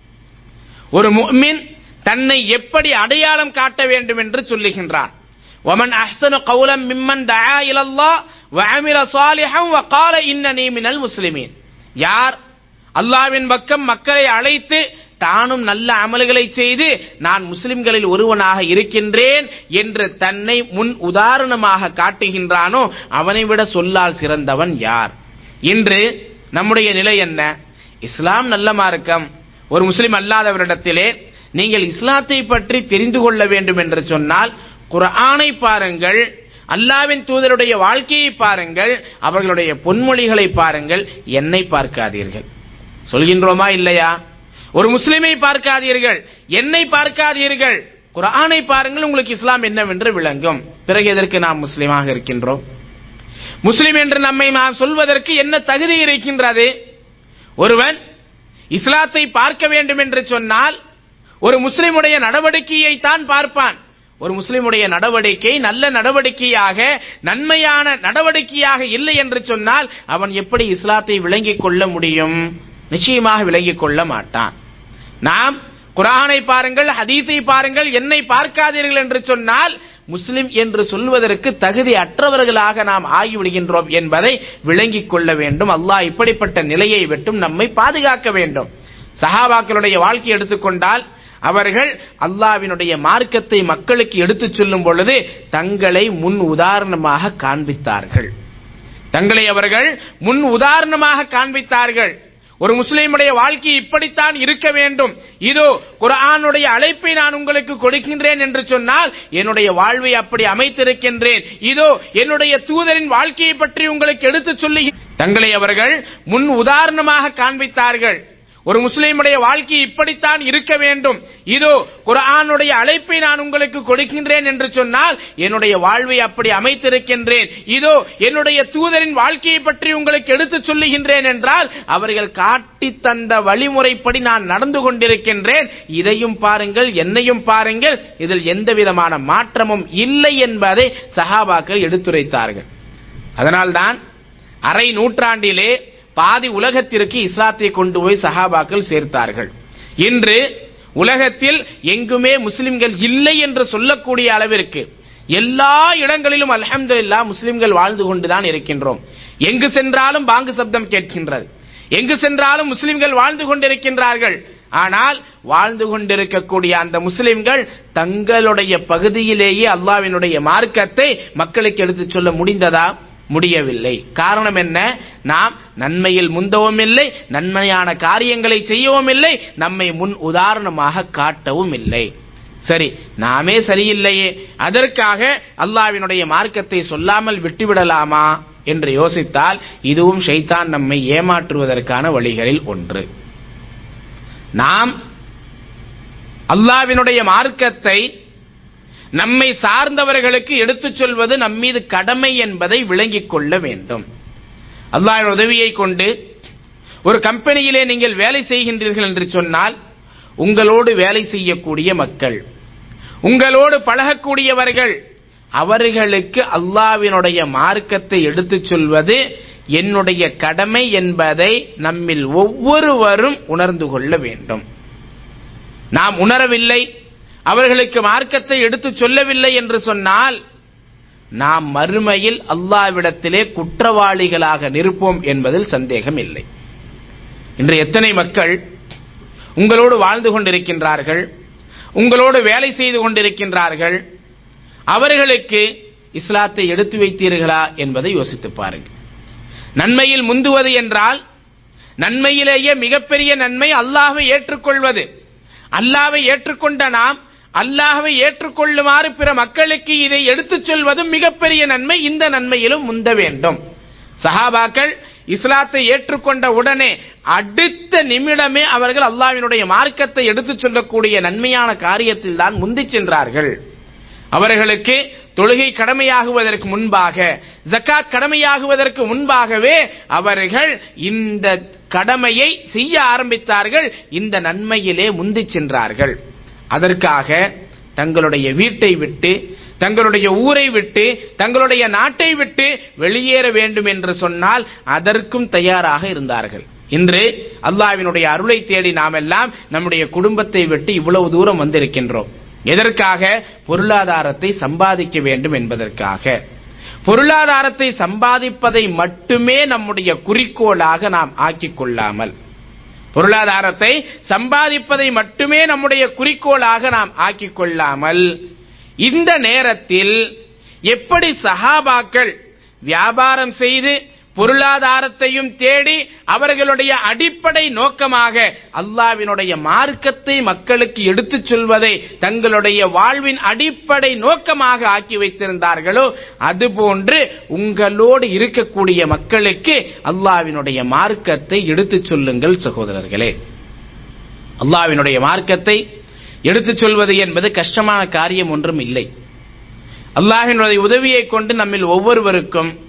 ஒரு முஃமின் தன்னை எப்படி அடையாளம் காட்ட வேண்டும் என்று சொல்லுகின்றான் ومن احسن قولا ممن دعا الى الله وعمل صالحا وقال انني من المسلمين யார் அல்லாஹ்வின் பக்கம் மக்களை அழைத்து தானும் நல்ல அமல்களை செய்து நான் முஸ்லிம்களில் ஒருவனாக இருக்கின்றேன் என்று தன்னை முன் உதாரணமாக காட்டுகின்றானோ அவனை விட சொல்லால் சிறந்தவன் யார் இன்று நம்முடைய நிலை என்ன இஸ்லாம் நல்ல மார்க்கம் ஒரு முஸ்லிம் அல்லாதவரிடத்திலே நீங்கள் இஸ்லாத்தை பற்றி தெரிந்து கொள்ள வேண்டும் என்று சொன்னால் குர்ஆனை பாருங்கள் அல்லாவின் தூதருடைய வாழ்க்கையை பாருங்கள் அவர்களுடைய பொன்மொழிகளை பாருங்கள் என்னை பார்க்காதீர்கள் சொல்கின்றோமா இல்லையா ஒரு முஸ்லிமை பார்க்காதீர்கள் என்னை பார்க்காதீர்கள் குரானை பாருங்கள் உங்களுக்கு இஸ்லாம் என்னவென்று விளங்கும் பிறகு எதற்கு நாம் முஸ்லிமாக இருக்கின்றோம் முஸ்லிம் என்று நம்மை நாம் சொல்வதற்கு என்ன தகுதி இருக்கின்றது ஒருவன் இஸ்லாத்தை பார்க்க வேண்டும் என்று சொன்னால் ஒரு முஸ்லிமுடைய நடவடிக்கையை தான் பார்ப்பான் ஒரு முஸ்லிமுடைய நடவடிக்கை நல்ல நடவடிக்கையாக நன்மையான நடவடிக்கையாக இல்லை என்று சொன்னால் அவன் எப்படி இஸ்லாத்தை விளங்கிக் கொள்ள முடியும் நிச்சயமாக விளங்கிக் கொள்ள மாட்டான் நாம் குரானை பாருங்கள் ஹதீஸை பாருங்கள் என்னை பார்க்காதீர்கள் என்று சொன்னால் முஸ்லிம் என்று சொல்வதற்கு தகுதி அற்றவர்களாக நாம் ஆகிவிடுகின்றோம் என்பதை விளங்கிக் கொள்ள வேண்டும் அல்லாஹ் இப்படிப்பட்ட நிலையை விட்டும் நம்மை பாதுகாக்க வேண்டும் சஹாபாக்களுடைய வாழ்க்கை எடுத்துக்கொண்டால் அவர்கள் அல்லாவினுடைய மார்க்கத்தை மக்களுக்கு எடுத்துச் சொல்லும் பொழுது தங்களை முன் உதாரணமாக காண்பித்தார்கள் தங்களை அவர்கள் முன் உதாரணமாக காண்பித்தார்கள் ஒரு முஸ்லீமுடைய வாழ்க்கை இப்படித்தான் இருக்க வேண்டும் இதோ குரானுடைய அழைப்பை நான் உங்களுக்கு கொடுக்கின்றேன் என்று சொன்னால் என்னுடைய வாழ்வை அப்படி அமைத்திருக்கின்றேன் இதோ என்னுடைய தூதரின் வாழ்க்கையை பற்றி உங்களுக்கு எடுத்துச் சொல்லி தங்களை அவர்கள் முன் உதாரணமாக காண்பித்தார்கள் ஒரு முஸ்லீமுடைய வாழ்க்கை இப்படித்தான் இருக்க வேண்டும் இதோ குரானுடைய அழைப்பை நான் உங்களுக்கு கொடுக்கின்றேன் என்று சொன்னால் என்னுடைய வாழ்வை அப்படி அமைத்திருக்கின்றேன் இதோ என்னுடைய தூதரின் வாழ்க்கையை பற்றி உங்களுக்கு எடுத்துச் சொல்லுகின்றேன் என்றால் அவர்கள் காட்டி தந்த வழிமுறைப்படி நான் நடந்து கொண்டிருக்கின்றேன் இதையும் பாருங்கள் என்னையும் பாருங்கள் இதில் எந்த விதமான மாற்றமும் இல்லை என்பதை சஹாபாக்கள் எடுத்துரைத்தார்கள் அதனால்தான் அரை நூற்றாண்டிலே பாதி உலகத்திற்கு இஸ்லாத்தை கொண்டு போய் சஹாபாக்கள் சேர்த்தார்கள் இன்று உலகத்தில் எங்குமே முஸ்லிம்கள் இல்லை என்று சொல்லக்கூடிய அளவிற்கு எல்லா இடங்களிலும் அல்ஹம்துலில்லாஹ் முஸ்லிம்கள் வாழ்ந்து கொண்டுதான் இருக்கின்றோம் எங்கு சென்றாலும் பாங்கு சப்தம் கேட்கின்றது எங்கு சென்றாலும் முஸ்லிம்கள் வாழ்ந்து கொண்டிருக்கின்றார்கள் ஆனால் வாழ்ந்து கொண்டிருக்கக்கூடிய அந்த முஸ்லிம்கள் தங்களுடைய பகுதியிலேயே அல்லாவினுடைய மார்க்கத்தை மக்களுக்கு எடுத்துச் சொல்ல முடிந்ததா முடியவில்லை காரணம் என்ன நாம் நன்மையில் முந்தவும் இல்லை நன்மையான காரியங்களை செய்யவும் இல்லை நம்மை முன் உதாரணமாக காட்டவும் இல்லை சரி நாமே சரியில்லையே அதற்காக அல்லாவினுடைய மார்க்கத்தை சொல்லாமல் விட்டுவிடலாமா என்று யோசித்தால் இதுவும் ஷைத்தான் நம்மை ஏமாற்றுவதற்கான வழிகளில் ஒன்று நாம் அல்லாவினுடைய மார்க்கத்தை நம்மை சார்ந்தவர்களுக்கு எடுத்துச் சொல்வது நம்மீது கடமை என்பதை விளங்கிக் கொள்ள வேண்டும் அல்லாஹ் உதவியை கொண்டு ஒரு கம்பெனியிலே நீங்கள் வேலை செய்கின்றீர்கள் என்று சொன்னால் உங்களோடு வேலை செய்யக்கூடிய மக்கள் உங்களோடு பழகக்கூடியவர்கள் அவர்களுக்கு அல்லாவினுடைய மார்க்கத்தை எடுத்துச் சொல்வது என்னுடைய கடமை என்பதை நம்மில் ஒவ்வொருவரும் உணர்ந்து கொள்ள வேண்டும் நாம் உணரவில்லை அவர்களுக்கு மார்க்கத்தை எடுத்துச் சொல்லவில்லை என்று சொன்னால் நாம் மறுமையில் அல்லாவிடத்திலே குற்றவாளிகளாக நிற்போம் என்பதில் சந்தேகம் இல்லை இன்று எத்தனை மக்கள் உங்களோடு வாழ்ந்து கொண்டிருக்கின்றார்கள் உங்களோடு வேலை செய்து கொண்டிருக்கின்றார்கள் அவர்களுக்கு இஸ்லாத்தை எடுத்து வைத்தீர்களா என்பதை யோசித்து பாருங்கள் நன்மையில் முந்துவது என்றால் நன்மையிலேயே மிகப்பெரிய நன்மை அல்லாஹ்வை ஏற்றுக்கொள்வது அல்லாஹ்வை ஏற்றுக்கொண்ட நாம் அல்லாஹ்வை ஏற்றுக்கொள்ளுமாறு பிற மக்களுக்கு இதை எடுத்துச் சொல்வதும் மிகப்பெரிய நன்மை இந்த நன்மையிலும் முந்த வேண்டும் சஹாபாக்கள் இஸ்லாத்தை ஏற்றுக்கொண்ட உடனே அடுத்த நிமிடமே அவர்கள் அல்லாஹ்வினுடைய மார்க்கத்தை எடுத்துச் சொல்லக்கூடிய நன்மையான காரியத்தில் தான் முந்திச் சென்றார்கள் அவர்களுக்கு தொழுகை கடமையாகுவதற்கு முன்பாக ஜக்காத் கடமையாகுவதற்கு முன்பாகவே அவர்கள் இந்த கடமையை செய்ய ஆரம்பித்தார்கள் இந்த நன்மையிலே முந்திச் சென்றார்கள் அதற்காக தங்களுடைய வீட்டை விட்டு தங்களுடைய ஊரை விட்டு தங்களுடைய நாட்டை விட்டு வெளியேற வேண்டும் என்று சொன்னால் அதற்கும் தயாராக இருந்தார்கள் இன்று அல்லாவினுடைய அருளை தேடி நாம் எல்லாம் நம்முடைய குடும்பத்தை விட்டு இவ்வளவு தூரம் வந்திருக்கின்றோம் எதற்காக பொருளாதாரத்தை சம்பாதிக்க வேண்டும் என்பதற்காக பொருளாதாரத்தை சம்பாதிப்பதை மட்டுமே நம்முடைய குறிக்கோளாக நாம் ஆக்கிக் கொள்ளாமல் பொருளாதாரத்தை சம்பாதிப்பதை மட்டுமே நம்முடைய குறிக்கோளாக நாம் ஆக்கிக் கொள்ளாமல் இந்த நேரத்தில் எப்படி சஹாபாக்கள் வியாபாரம் செய்து பொருளாதாரத்தையும் தேடி அவர்களுடைய அடிப்படை நோக்கமாக அல்லாவினுடைய மார்க்கத்தை மக்களுக்கு எடுத்துச் சொல்வதை தங்களுடைய வாழ்வின் அடிப்படை நோக்கமாக ஆக்கி வைத்திருந்தார்களோ அதுபோன்று உங்களோடு இருக்கக்கூடிய மக்களுக்கு அல்லாவினுடைய மார்க்கத்தை எடுத்துச் சொல்லுங்கள் சகோதரர்களே அல்லாவினுடைய மார்க்கத்தை எடுத்துச் சொல்வது என்பது கஷ்டமான காரியம் ஒன்றும் இல்லை அல்லாஹினுடைய உதவியை கொண்டு நம்மில் ஒவ்வொருவருக்கும்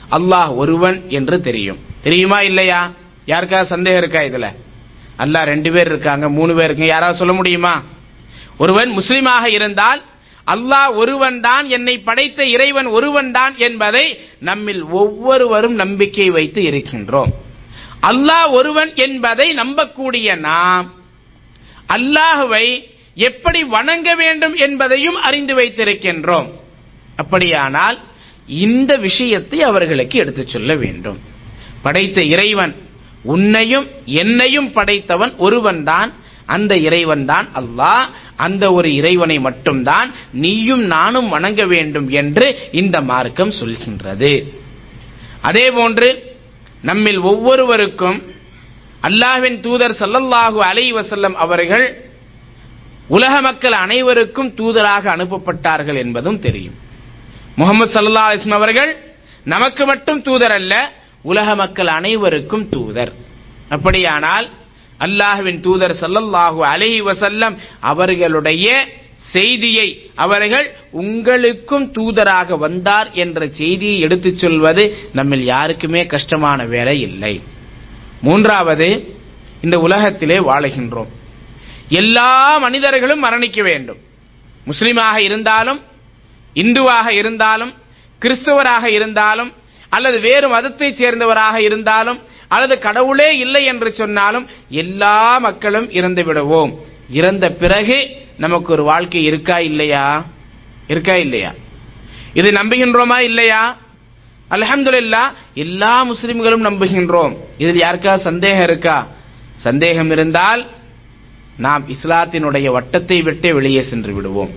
அல்லாஹ் ஒருவன் என்று தெரியும் தெரியுமா இல்லையா யாருக்காவது சந்தேகம் இருக்கா இதுல அல்லாஹ் ரெண்டு பேர் இருக்காங்க மூணு பேர் இருக்காங்க யாராவது சொல்ல முடியுமா ஒருவன் முஸ்லிமாக இருந்தால் அல்லாஹ் ஒருவன் தான் என்னை படைத்த இறைவன் ஒருவன் தான் என்பதை நம்மில் ஒவ்வொருவரும் நம்பிக்கை வைத்து இருக்கின்றோம் அல்லாஹ் ஒருவன் என்பதை நம்பக்கூடிய நாம் அல்லாஹுவை எப்படி வணங்க வேண்டும் என்பதையும் அறிந்து வைத்திருக்கின்றோம் அப்படியானால் இந்த விஷயத்தை அவர்களுக்கு எடுத்துச் சொல்ல வேண்டும் படைத்த இறைவன் உன்னையும் என்னையும் படைத்தவன் ஒருவன் தான் அந்த இறைவன் தான் அல்லாஹ் அந்த ஒரு இறைவனை மட்டும்தான் நீயும் நானும் வணங்க வேண்டும் என்று இந்த மார்க்கம் சொல்கின்றது அதே போன்று நம்மில் ஒவ்வொருவருக்கும் அல்லாஹ்வின் தூதர் ஸல்லல்லாஹு அலைஹி வஸல்லம் அவர்கள் உலக மக்கள் அனைவருக்கும் தூதராக அனுப்பப்பட்டார்கள் என்பதும் தெரியும் முகமது சல்லா அலிஸ்லாம் அவர்கள் நமக்கு மட்டும் தூதர் அல்ல உலக மக்கள் அனைவருக்கும் தூதர் அப்படியானால் அல்லாஹ்வின் தூதர் ஸல்லல்லாஹு அலைஹி வஸல்லம் அவர்களுடைய செய்தியை அவர்கள் உங்களுக்கும் தூதராக வந்தார் என்ற செய்தியை எடுத்துச் சொல்வது நம்மில் யாருக்குமே கஷ்டமான வேலை இல்லை மூன்றாவது இந்த உலகத்திலே வாழுகின்றோம் எல்லா மனிதர்களும் மரணிக்க வேண்டும் முஸ்லிமாக இருந்தாலும் இந்துவாக இருந்தாலும் கிறிஸ்தவராக இருந்தாலும் அல்லது வேறு மதத்தைச் சேர்ந்தவராக இருந்தாலும் அல்லது கடவுளே இல்லை என்று சொன்னாலும் எல்லா மக்களும் இறந்து விடுவோம் இறந்த பிறகு நமக்கு ஒரு வாழ்க்கை இருக்கா இல்லையா இருக்கா இல்லையா இது நம்புகின்றோமா இல்லையா அல்ஹம்துலில்லா எல்லா முஸ்லிம்களும் நம்புகின்றோம் இதில் யாருக்கா சந்தேகம் இருக்கா சந்தேகம் இருந்தால் நாம் இஸ்லாத்தினுடைய வட்டத்தை விட்டு வெளியே சென்று விடுவோம்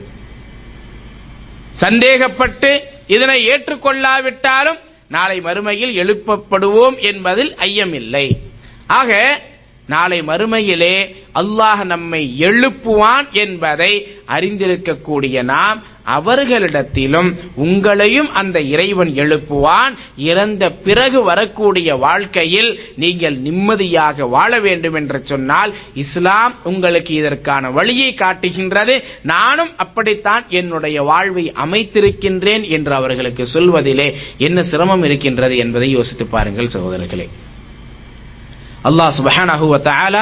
சந்தேகப்பட்டு இதனை ஏற்றுக்கொள்ளாவிட்டாலும் நாளை மறுமையில் எழுப்பப்படுவோம் என்பதில் ஐயமில்லை ஆக நாளை மறுமையிலே அல்லாஹ் நம்மை எழுப்புவான் என்பதை அறிந்திருக்கக்கூடிய நாம் அவர்களிடத்திலும் உங்களையும் அந்த இறைவன் எழுப்புவான் இறந்த பிறகு வரக்கூடிய வாழ்க்கையில் நீங்கள் நிம்மதியாக வாழ வேண்டும் என்று சொன்னால் இஸ்லாம் உங்களுக்கு இதற்கான வழியை காட்டுகின்றது நானும் அப்படித்தான் என்னுடைய வாழ்வை அமைத்திருக்கின்றேன் என்று அவர்களுக்கு சொல்வதிலே என்ன சிரமம் இருக்கின்றது என்பதை யோசித்து பாருங்கள் சகோதரர்களே அல்லாஹ் சுபஹானஹு வ தஆலா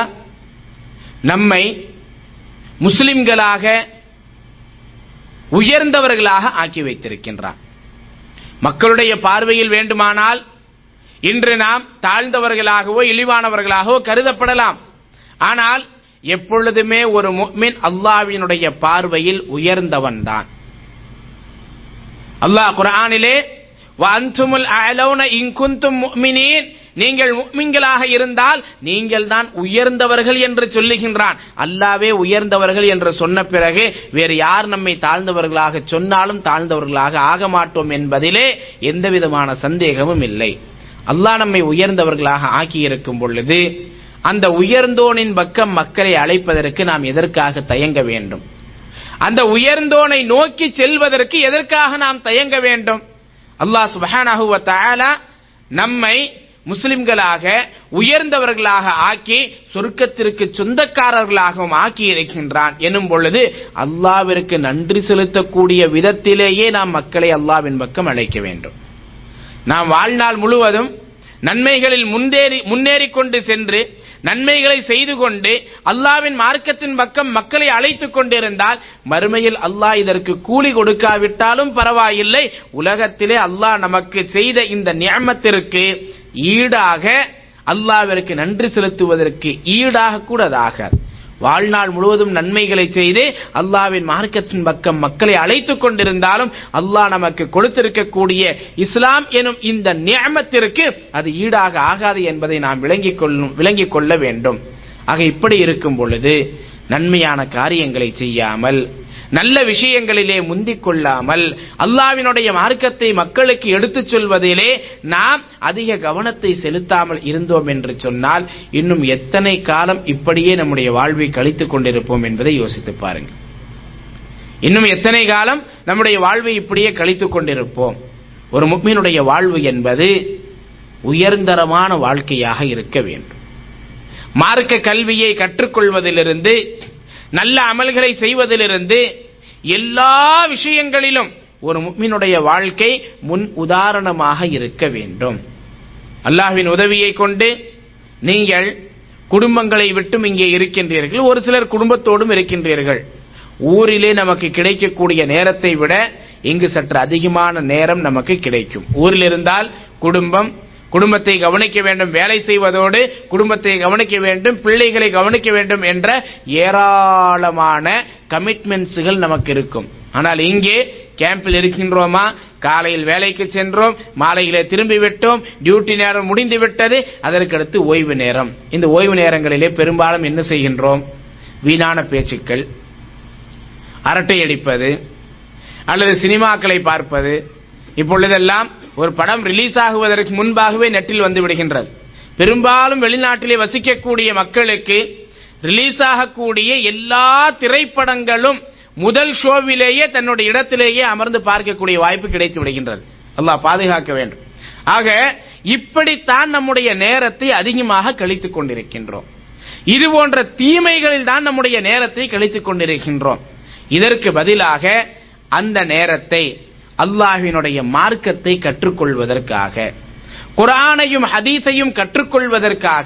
நம்மை முஸ்லிம்களாக உயர்ந்தவர்களாக ஆக்கி வைத்திருக்கின்றான் மக்களுடைய பார்வையில் வேண்டுமானால் இன்று நாம் தாழ்ந்தவர்களாகவோ இழிவானவர்களாகவோ கருதப்படலாம் ஆனால் எப்பொழுதுமே ஒரு முஃமின் அல்லாஹ்வினுடைய பார்வையில் உயர்ந்தவன் தான் அல்லாஹ் குர்ஆனிலே வஅன்துமுல் அலௌன இன் குன்தும் முஃமினீன் நீங்கள் முக்மின்களாக இருந்தால் நீங்கள் தான் உயர்ந்தவர்கள் என்று சொல்லுகின்றான் அல்லாவே உயர்ந்தவர்கள் என்று சொன்ன பிறகு வேறு யார் நம்மை தாழ்ந்தவர்களாக சொன்னாலும் தாழ்ந்தவர்களாக ஆக மாட்டோம் என்பதிலே எந்த விதமான சந்தேகமும் இல்லை அல்லாஹ் நம்மை உயர்ந்தவர்களாக ஆக்கி இருக்கும் பொழுது அந்த உயர்ந்தோனின் பக்கம் மக்களை அழைப்பதற்கு நாம் எதற்காக தயங்க வேண்டும் அந்த உயர்ந்தோனை நோக்கி செல்வதற்கு எதற்காக நாம் தயங்க வேண்டும் அல்லாஹ் சுபஹானஹு வ தஆலா நம்மை முஸ்லிம்களாக உயர்ந்தவர்களாக ஆக்கி சொர்க்கத்திற்கு சொந்தக்காரர்களாகவும் ஆக்கி இருக்கின்றான் எனும் பொழுது அல்லாவிற்கு நன்றி செலுத்தக்கூடிய விதத்திலேயே நாம் மக்களை அல்லாவின் பக்கம் அழைக்க வேண்டும் நாம் வாழ்நாள் முழுவதும் நன்மைகளில் முன்னேறி முன்னேறிக் கொண்டு சென்று நன்மைகளை செய்து கொண்டு அல்லாவின் மார்க்கத்தின் பக்கம் மக்களை அழைத்துக் கொண்டிருந்தால் மறுமையில் அல்லாஹ் இதற்கு கூலி கொடுக்காவிட்டாலும் பரவாயில்லை உலகத்திலே அல்லாஹ் நமக்கு செய்த இந்த நியமத்திற்கு ஈடாக அல்லாவிற்கு நன்றி செலுத்துவதற்கு ஈடாக கூட அது ஆகாது வாழ்நாள் முழுவதும் நன்மைகளை செய்து அல்லாவின் மார்க்கத்தின் பக்கம் மக்களை அழைத்துக் கொண்டிருந்தாலும் அல்லாஹ் நமக்கு கொடுத்திருக்கக்கூடிய இஸ்லாம் எனும் இந்த நியமத்திற்கு அது ஈடாக ஆகாது என்பதை நாம் விளங்கிக் கொள்ளும் விளங்கிக் கொள்ள வேண்டும் ஆக இப்படி இருக்கும் பொழுது நன்மையான காரியங்களை செய்யாமல் நல்ல விஷயங்களிலே முந்திக் கொள்ளாமல் அல்லாவினுடைய மார்க்கத்தை மக்களுக்கு எடுத்துச் சொல்வதிலே நாம் அதிக கவனத்தை செலுத்தாமல் இருந்தோம் என்று சொன்னால் இன்னும் எத்தனை காலம் இப்படியே நம்முடைய வாழ்வை கழித்துக் கொண்டிருப்போம் என்பதை யோசித்து பாருங்கள் இன்னும் எத்தனை காலம் நம்முடைய வாழ்வை இப்படியே கழித்துக் கொண்டிருப்போம் ஒரு முக்மீனுடைய வாழ்வு என்பது உயர்ந்தரமான வாழ்க்கையாக இருக்க வேண்டும் மார்க்க கல்வியை கற்றுக்கொள்வதிலிருந்து நல்ல அமல்களை செய்வதிலிருந்து எல்லா விஷயங்களிலும் ஒரு முக்மினுடைய வாழ்க்கை முன் உதாரணமாக இருக்க வேண்டும் அல்லாஹ்வின் உதவியை கொண்டு நீங்கள் குடும்பங்களை விட்டும் இங்கே இருக்கின்றீர்கள் ஒரு சிலர் குடும்பத்தோடும் இருக்கின்றீர்கள் ஊரிலே நமக்கு கிடைக்கக்கூடிய நேரத்தை விட இங்கு சற்று அதிகமான நேரம் நமக்கு கிடைக்கும் ஊரில் இருந்தால் குடும்பம் குடும்பத்தை கவனிக்க வேண்டும் வேலை செய்வதோடு குடும்பத்தை கவனிக்க வேண்டும் பிள்ளைகளை கவனிக்க வேண்டும் என்ற ஏராளமான கமிட்மெண்ட்ஸுகள் நமக்கு இருக்கும் ஆனால் இங்கே கேம்பில் இருக்கின்றோமா காலையில் வேலைக்கு சென்றோம் மாலையிலே திரும்பி விட்டோம் டியூட்டி நேரம் முடிந்து விட்டது அதற்கடுத்து ஓய்வு நேரம் இந்த ஓய்வு நேரங்களிலே பெரும்பாலும் என்ன செய்கின்றோம் வீணான பேச்சுக்கள் அரட்டை அடிப்பது அல்லது சினிமாக்களை பார்ப்பது இப்பொழுதெல்லாம் ஒரு படம் ரிலீஸ் ஆகுவதற்கு முன்பாகவே நெட்டில் வந்து விடுகின்றது பெரும்பாலும் வெளிநாட்டிலே வசிக்கக்கூடிய மக்களுக்கு ரிலீஸ் ஆகக்கூடிய எல்லா திரைப்படங்களும் முதல் ஷோவிலேயே தன்னுடைய இடத்திலேயே அமர்ந்து பார்க்கக்கூடிய வாய்ப்பு கிடைத்து விடுகின்றது அல்லாஹ் பாதுகாக்க வேண்டும் ஆக இப்படித்தான் நம்முடைய நேரத்தை அதிகமாக கழித்துக் கொண்டிருக்கின்றோம் இது போன்ற தீமைகளில் தான் நம்முடைய நேரத்தை கழித்துக் கொண்டிருக்கின்றோம் இதற்கு பதிலாக அந்த நேரத்தை அல்லாஹ்வினுடைய மார்க்கத்தை கற்றுக்கொள்வதற்காக குரானையும் ஹதீஸையும் கற்றுக்கொள்வதற்காக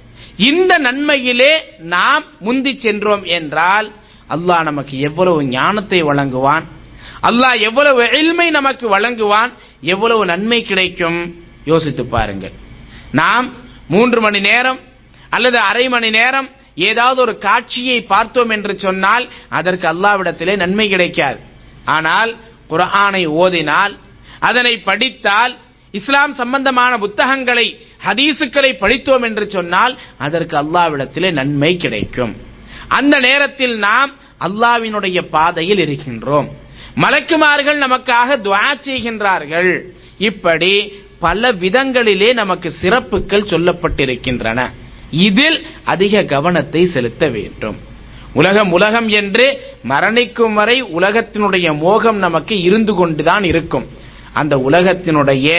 இந்த நன்மையிலே நாம் முந்தி சென்றோம் என்றால் அல்லாஹ் நமக்கு எவ்வளவு ஞானத்தை வழங்குவான் அல்லாஹ் எவ்வளவு எல்மை நமக்கு வழங்குவான் எவ்வளவு நன்மை கிடைக்கும் யோசித்து பாருங்கள் நாம் மூன்று மணி நேரம் அல்லது அரை மணி நேரம் ஏதாவது ஒரு காட்சியை பார்த்தோம் என்று சொன்னால் அதற்கு அல்லாவிடத்திலே நன்மை கிடைக்காது ஆனால் குர்ஆனை ஓதினால் அதனை படித்தால் இஸ்லாம் சம்பந்தமான புத்தகங்களை ஹதீசுக்களை படித்தோம் என்று சொன்னால் அதற்கு அல்லாவிடத்திலே நன்மை கிடைக்கும் அந்த நேரத்தில் நாம் அல்லாவினுடைய பாதையில் இருக்கின்றோம் மலக்குமார்கள் நமக்காக துவா செய்கின்றார்கள் இப்படி பல விதங்களிலே நமக்கு சிறப்புகள் சொல்லப்பட்டிருக்கின்றன இதில் அதிக கவனத்தை செலுத்த வேண்டும் உலகம் உலகம் என்று மரணிக்கும் வரை உலகத்தினுடைய மோகம் நமக்கு இருந்து கொண்டுதான் இருக்கும் அந்த உலகத்தினுடைய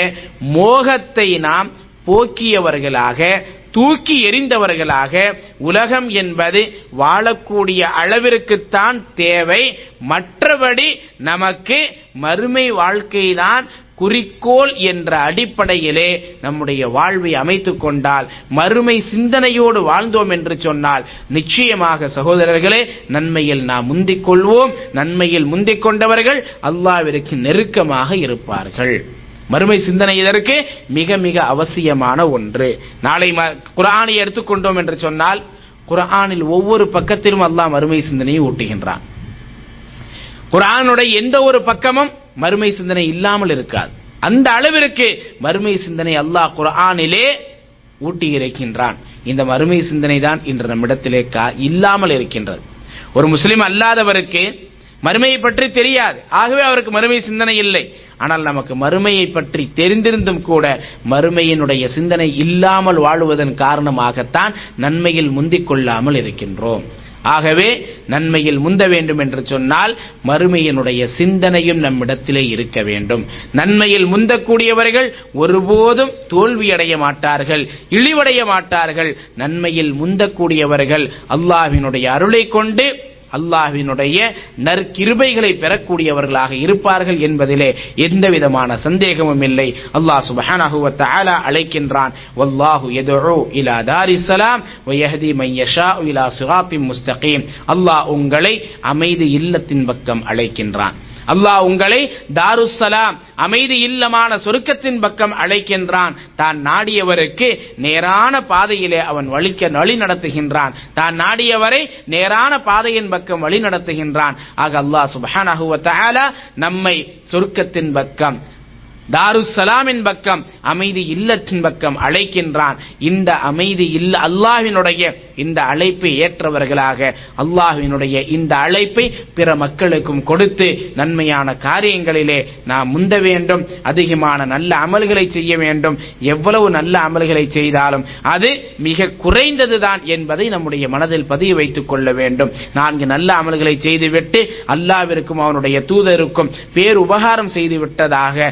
மோகத்தை நாம் போக்கியவர்களாக தூக்கி எறிந்தவர்களாக உலகம் என்பது வாழக்கூடிய அளவிற்குத்தான் தேவை மற்றபடி நமக்கு மறுமை வாழ்க்கைதான் குறிக்கோள் என்ற அடிப்படையிலே நம்முடைய வாழ்வை அமைத்துக் கொண்டால் மறுமை சிந்தனையோடு வாழ்ந்தோம் என்று சொன்னால் நிச்சயமாக சகோதரர்களே நன்மையில் நாம் முந்திக் கொள்வோம் நன்மையில் முந்திக் கொண்டவர்கள் அல்லாவிற்கு நெருக்கமாக இருப்பார்கள் மறுமை சிந்தனை இதற்கு மிக மிக அவசியமான ஒன்று நாளை குரானை எடுத்துக்கொண்டோம் என்று சொன்னால் குரானில் ஒவ்வொரு பக்கத்திலும் அல்லாஹ் மறுமை சிந்தனையை ஊட்டுகின்றான் குரானுடைய எந்த ஒரு பக்கமும் மறுமை சிந்தனை இல்லாமல் இருக்காது அந்த அளவிற்கு மறுமை சிந்தனை அல்லாஹ் குரானிலே ஊட்டி இருக்கின்றான் இந்த மறுமை சிந்தனை தான் இன்று நம்மிடத்திலே இல்லாமல் இருக்கின்றது ஒரு முஸ்லிம் அல்லாதவருக்கு மறுமையை பற்றி தெரியாது ஆகவே அவருக்கு மறுமை சிந்தனை இல்லை ஆனால் நமக்கு மறுமையை பற்றி தெரிந்திருந்தும் கூட மறுமையினுடைய சிந்தனை இல்லாமல் வாழுவதன் காரணமாகத்தான் நன்மையில் முந்திக் கொள்ளாமல் இருக்கின்றோம் ஆகவே நன்மையில் முந்த வேண்டும் என்று சொன்னால் மறுமையினுடைய சிந்தனையும் நம்மிடத்திலே இருக்க வேண்டும் நன்மையில் முந்தக்கூடியவர்கள் ஒருபோதும் தோல்வியடைய மாட்டார்கள் இழிவடைய மாட்டார்கள் நன்மையில் முந்தக்கூடியவர்கள் அல்லாஹ்வினுடைய அருளை கொண்டு அல்லாஹ்வினுடைய நற்கிருபைகளை பெறக்கூடியவர்களாக இருப்பார்கள் என்பதிலே எந்த விதமான சந்தேகமும் இல்லை அல்லாஹ் சுப்ஹானஹு வ தஆலா அழைக்கின்றான் வல்லாஹு யதுஉ இலா தாரிஸ்ஸலாம் வ யஹ்தி மன் யஷாஉ இலா சிராத்தின் முஸ்தகீம் அல்லாஹ் உங்களை அமைதி இல்லத்தின் பக்கம் அழைக்கின்றான் அல்லாஹ் உங்களை தாருஸ்ஸலாம் அமைதி இல்லமான சொருக்கத்தின் பக்கம் அழைக்கின்றான் தான் நாடியவருக்கு நேரான பாதையிலே அவன் வழிக்க வழி நடத்துகின்றான் தான் நாடியவரை நேரான பாதையின் பக்கம் வழி நடத்துகின்றான் ஆக அல்லாஹ் சுப்ஹானஹு வ தஆலா நம்மை சொருக்கத்தின் பக்கம் தாருசலாமின் பக்கம் அமைதி இல்லத்தின் பக்கம் அழைக்கின்றான் இந்த அமைதி இல்ல அல்லாஹ்வினுடைய இந்த அழைப்பை ஏற்றவர்களாக அல்லாஹ்வினுடைய இந்த அழைப்பை பிற மக்களுக்கும் கொடுத்து நன்மையான காரியங்களிலே நாம் முந்த வேண்டும் அதிகமான நல்ல அமல்களை செய்ய வேண்டும் எவ்வளவு நல்ல அமல்களை செய்தாலும் அது மிக குறைந்ததுதான் என்பதை நம்முடைய மனதில் பதிய வைத்துக் கொள்ள வேண்டும் நான்கு நல்ல அமல்களை செய்துவிட்டு அல்லாவிற்கும் அவனுடைய தூதருக்கும் பேர் உபகாரம் செய்து விட்டதாக நாம்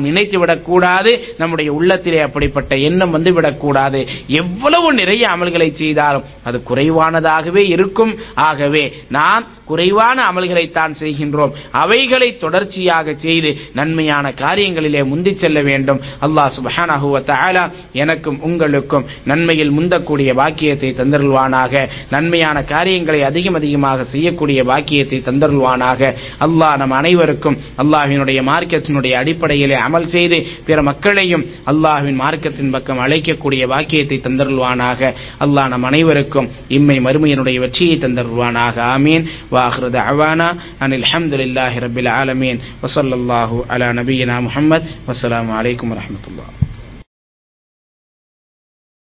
நினைத்து விடக்கூடாது நம்முடைய உள்ளத்திலே அப்படிப்பட்ட எண்ணம் வந்து விடக்கூடாது எவ்வளவு நிறைய அமல்களை செய்தாலும் அது குறைவானதாகவே இருக்கும் ஆகவே நாம் குறைவான அமல்களைத்தான் செய்கின்றோம் அவைகளை தொடர்ச்சியாக செய்து நன்மையான காரியங்களிலே முந்தி செல்ல வேண்டும் அல்லாஹ் சுபஹானஹு வ தஆலா எனக்கும் உங்களுக்கும் நன்மையில் முந்தக்கூடிய பாக்கியத்தை தந்தருள்வானாக நன்மையான காரியங்களை அதிகம் அதிகமாக செய்யக்கூடிய பாக்கியத்தை தந்தருள்வானாக அல்லாஹ் நம் அனைவருக்கும் அல்லாஹ்வினுடைய மார்க்கத்தினுடைய அடிப்படையிலே அமல் செய்து பிற மக்களையும் அல்லாஹ்வின் மார்க்கத்தின் பக்கம் அழைக்கக்கூடிய பாக்கியத்தை தந்தருள்வானாக அல்லாஹ் நம் அனைவருக்கும் இம்மை மறுமையினுடைய வெற்றியை தந்தருள்வானாக ஆமீன் வாஹ்ரு தஅவானா அனில் ஹம்துலில்லாஹி ரப்பில் ஆலமீன் வஸல்லல்லாஹு அலா நபியினா முஹம்மத் வஸ்ஸலாமு அலைக்கும் வரஹ்மத்துல்லாஹ்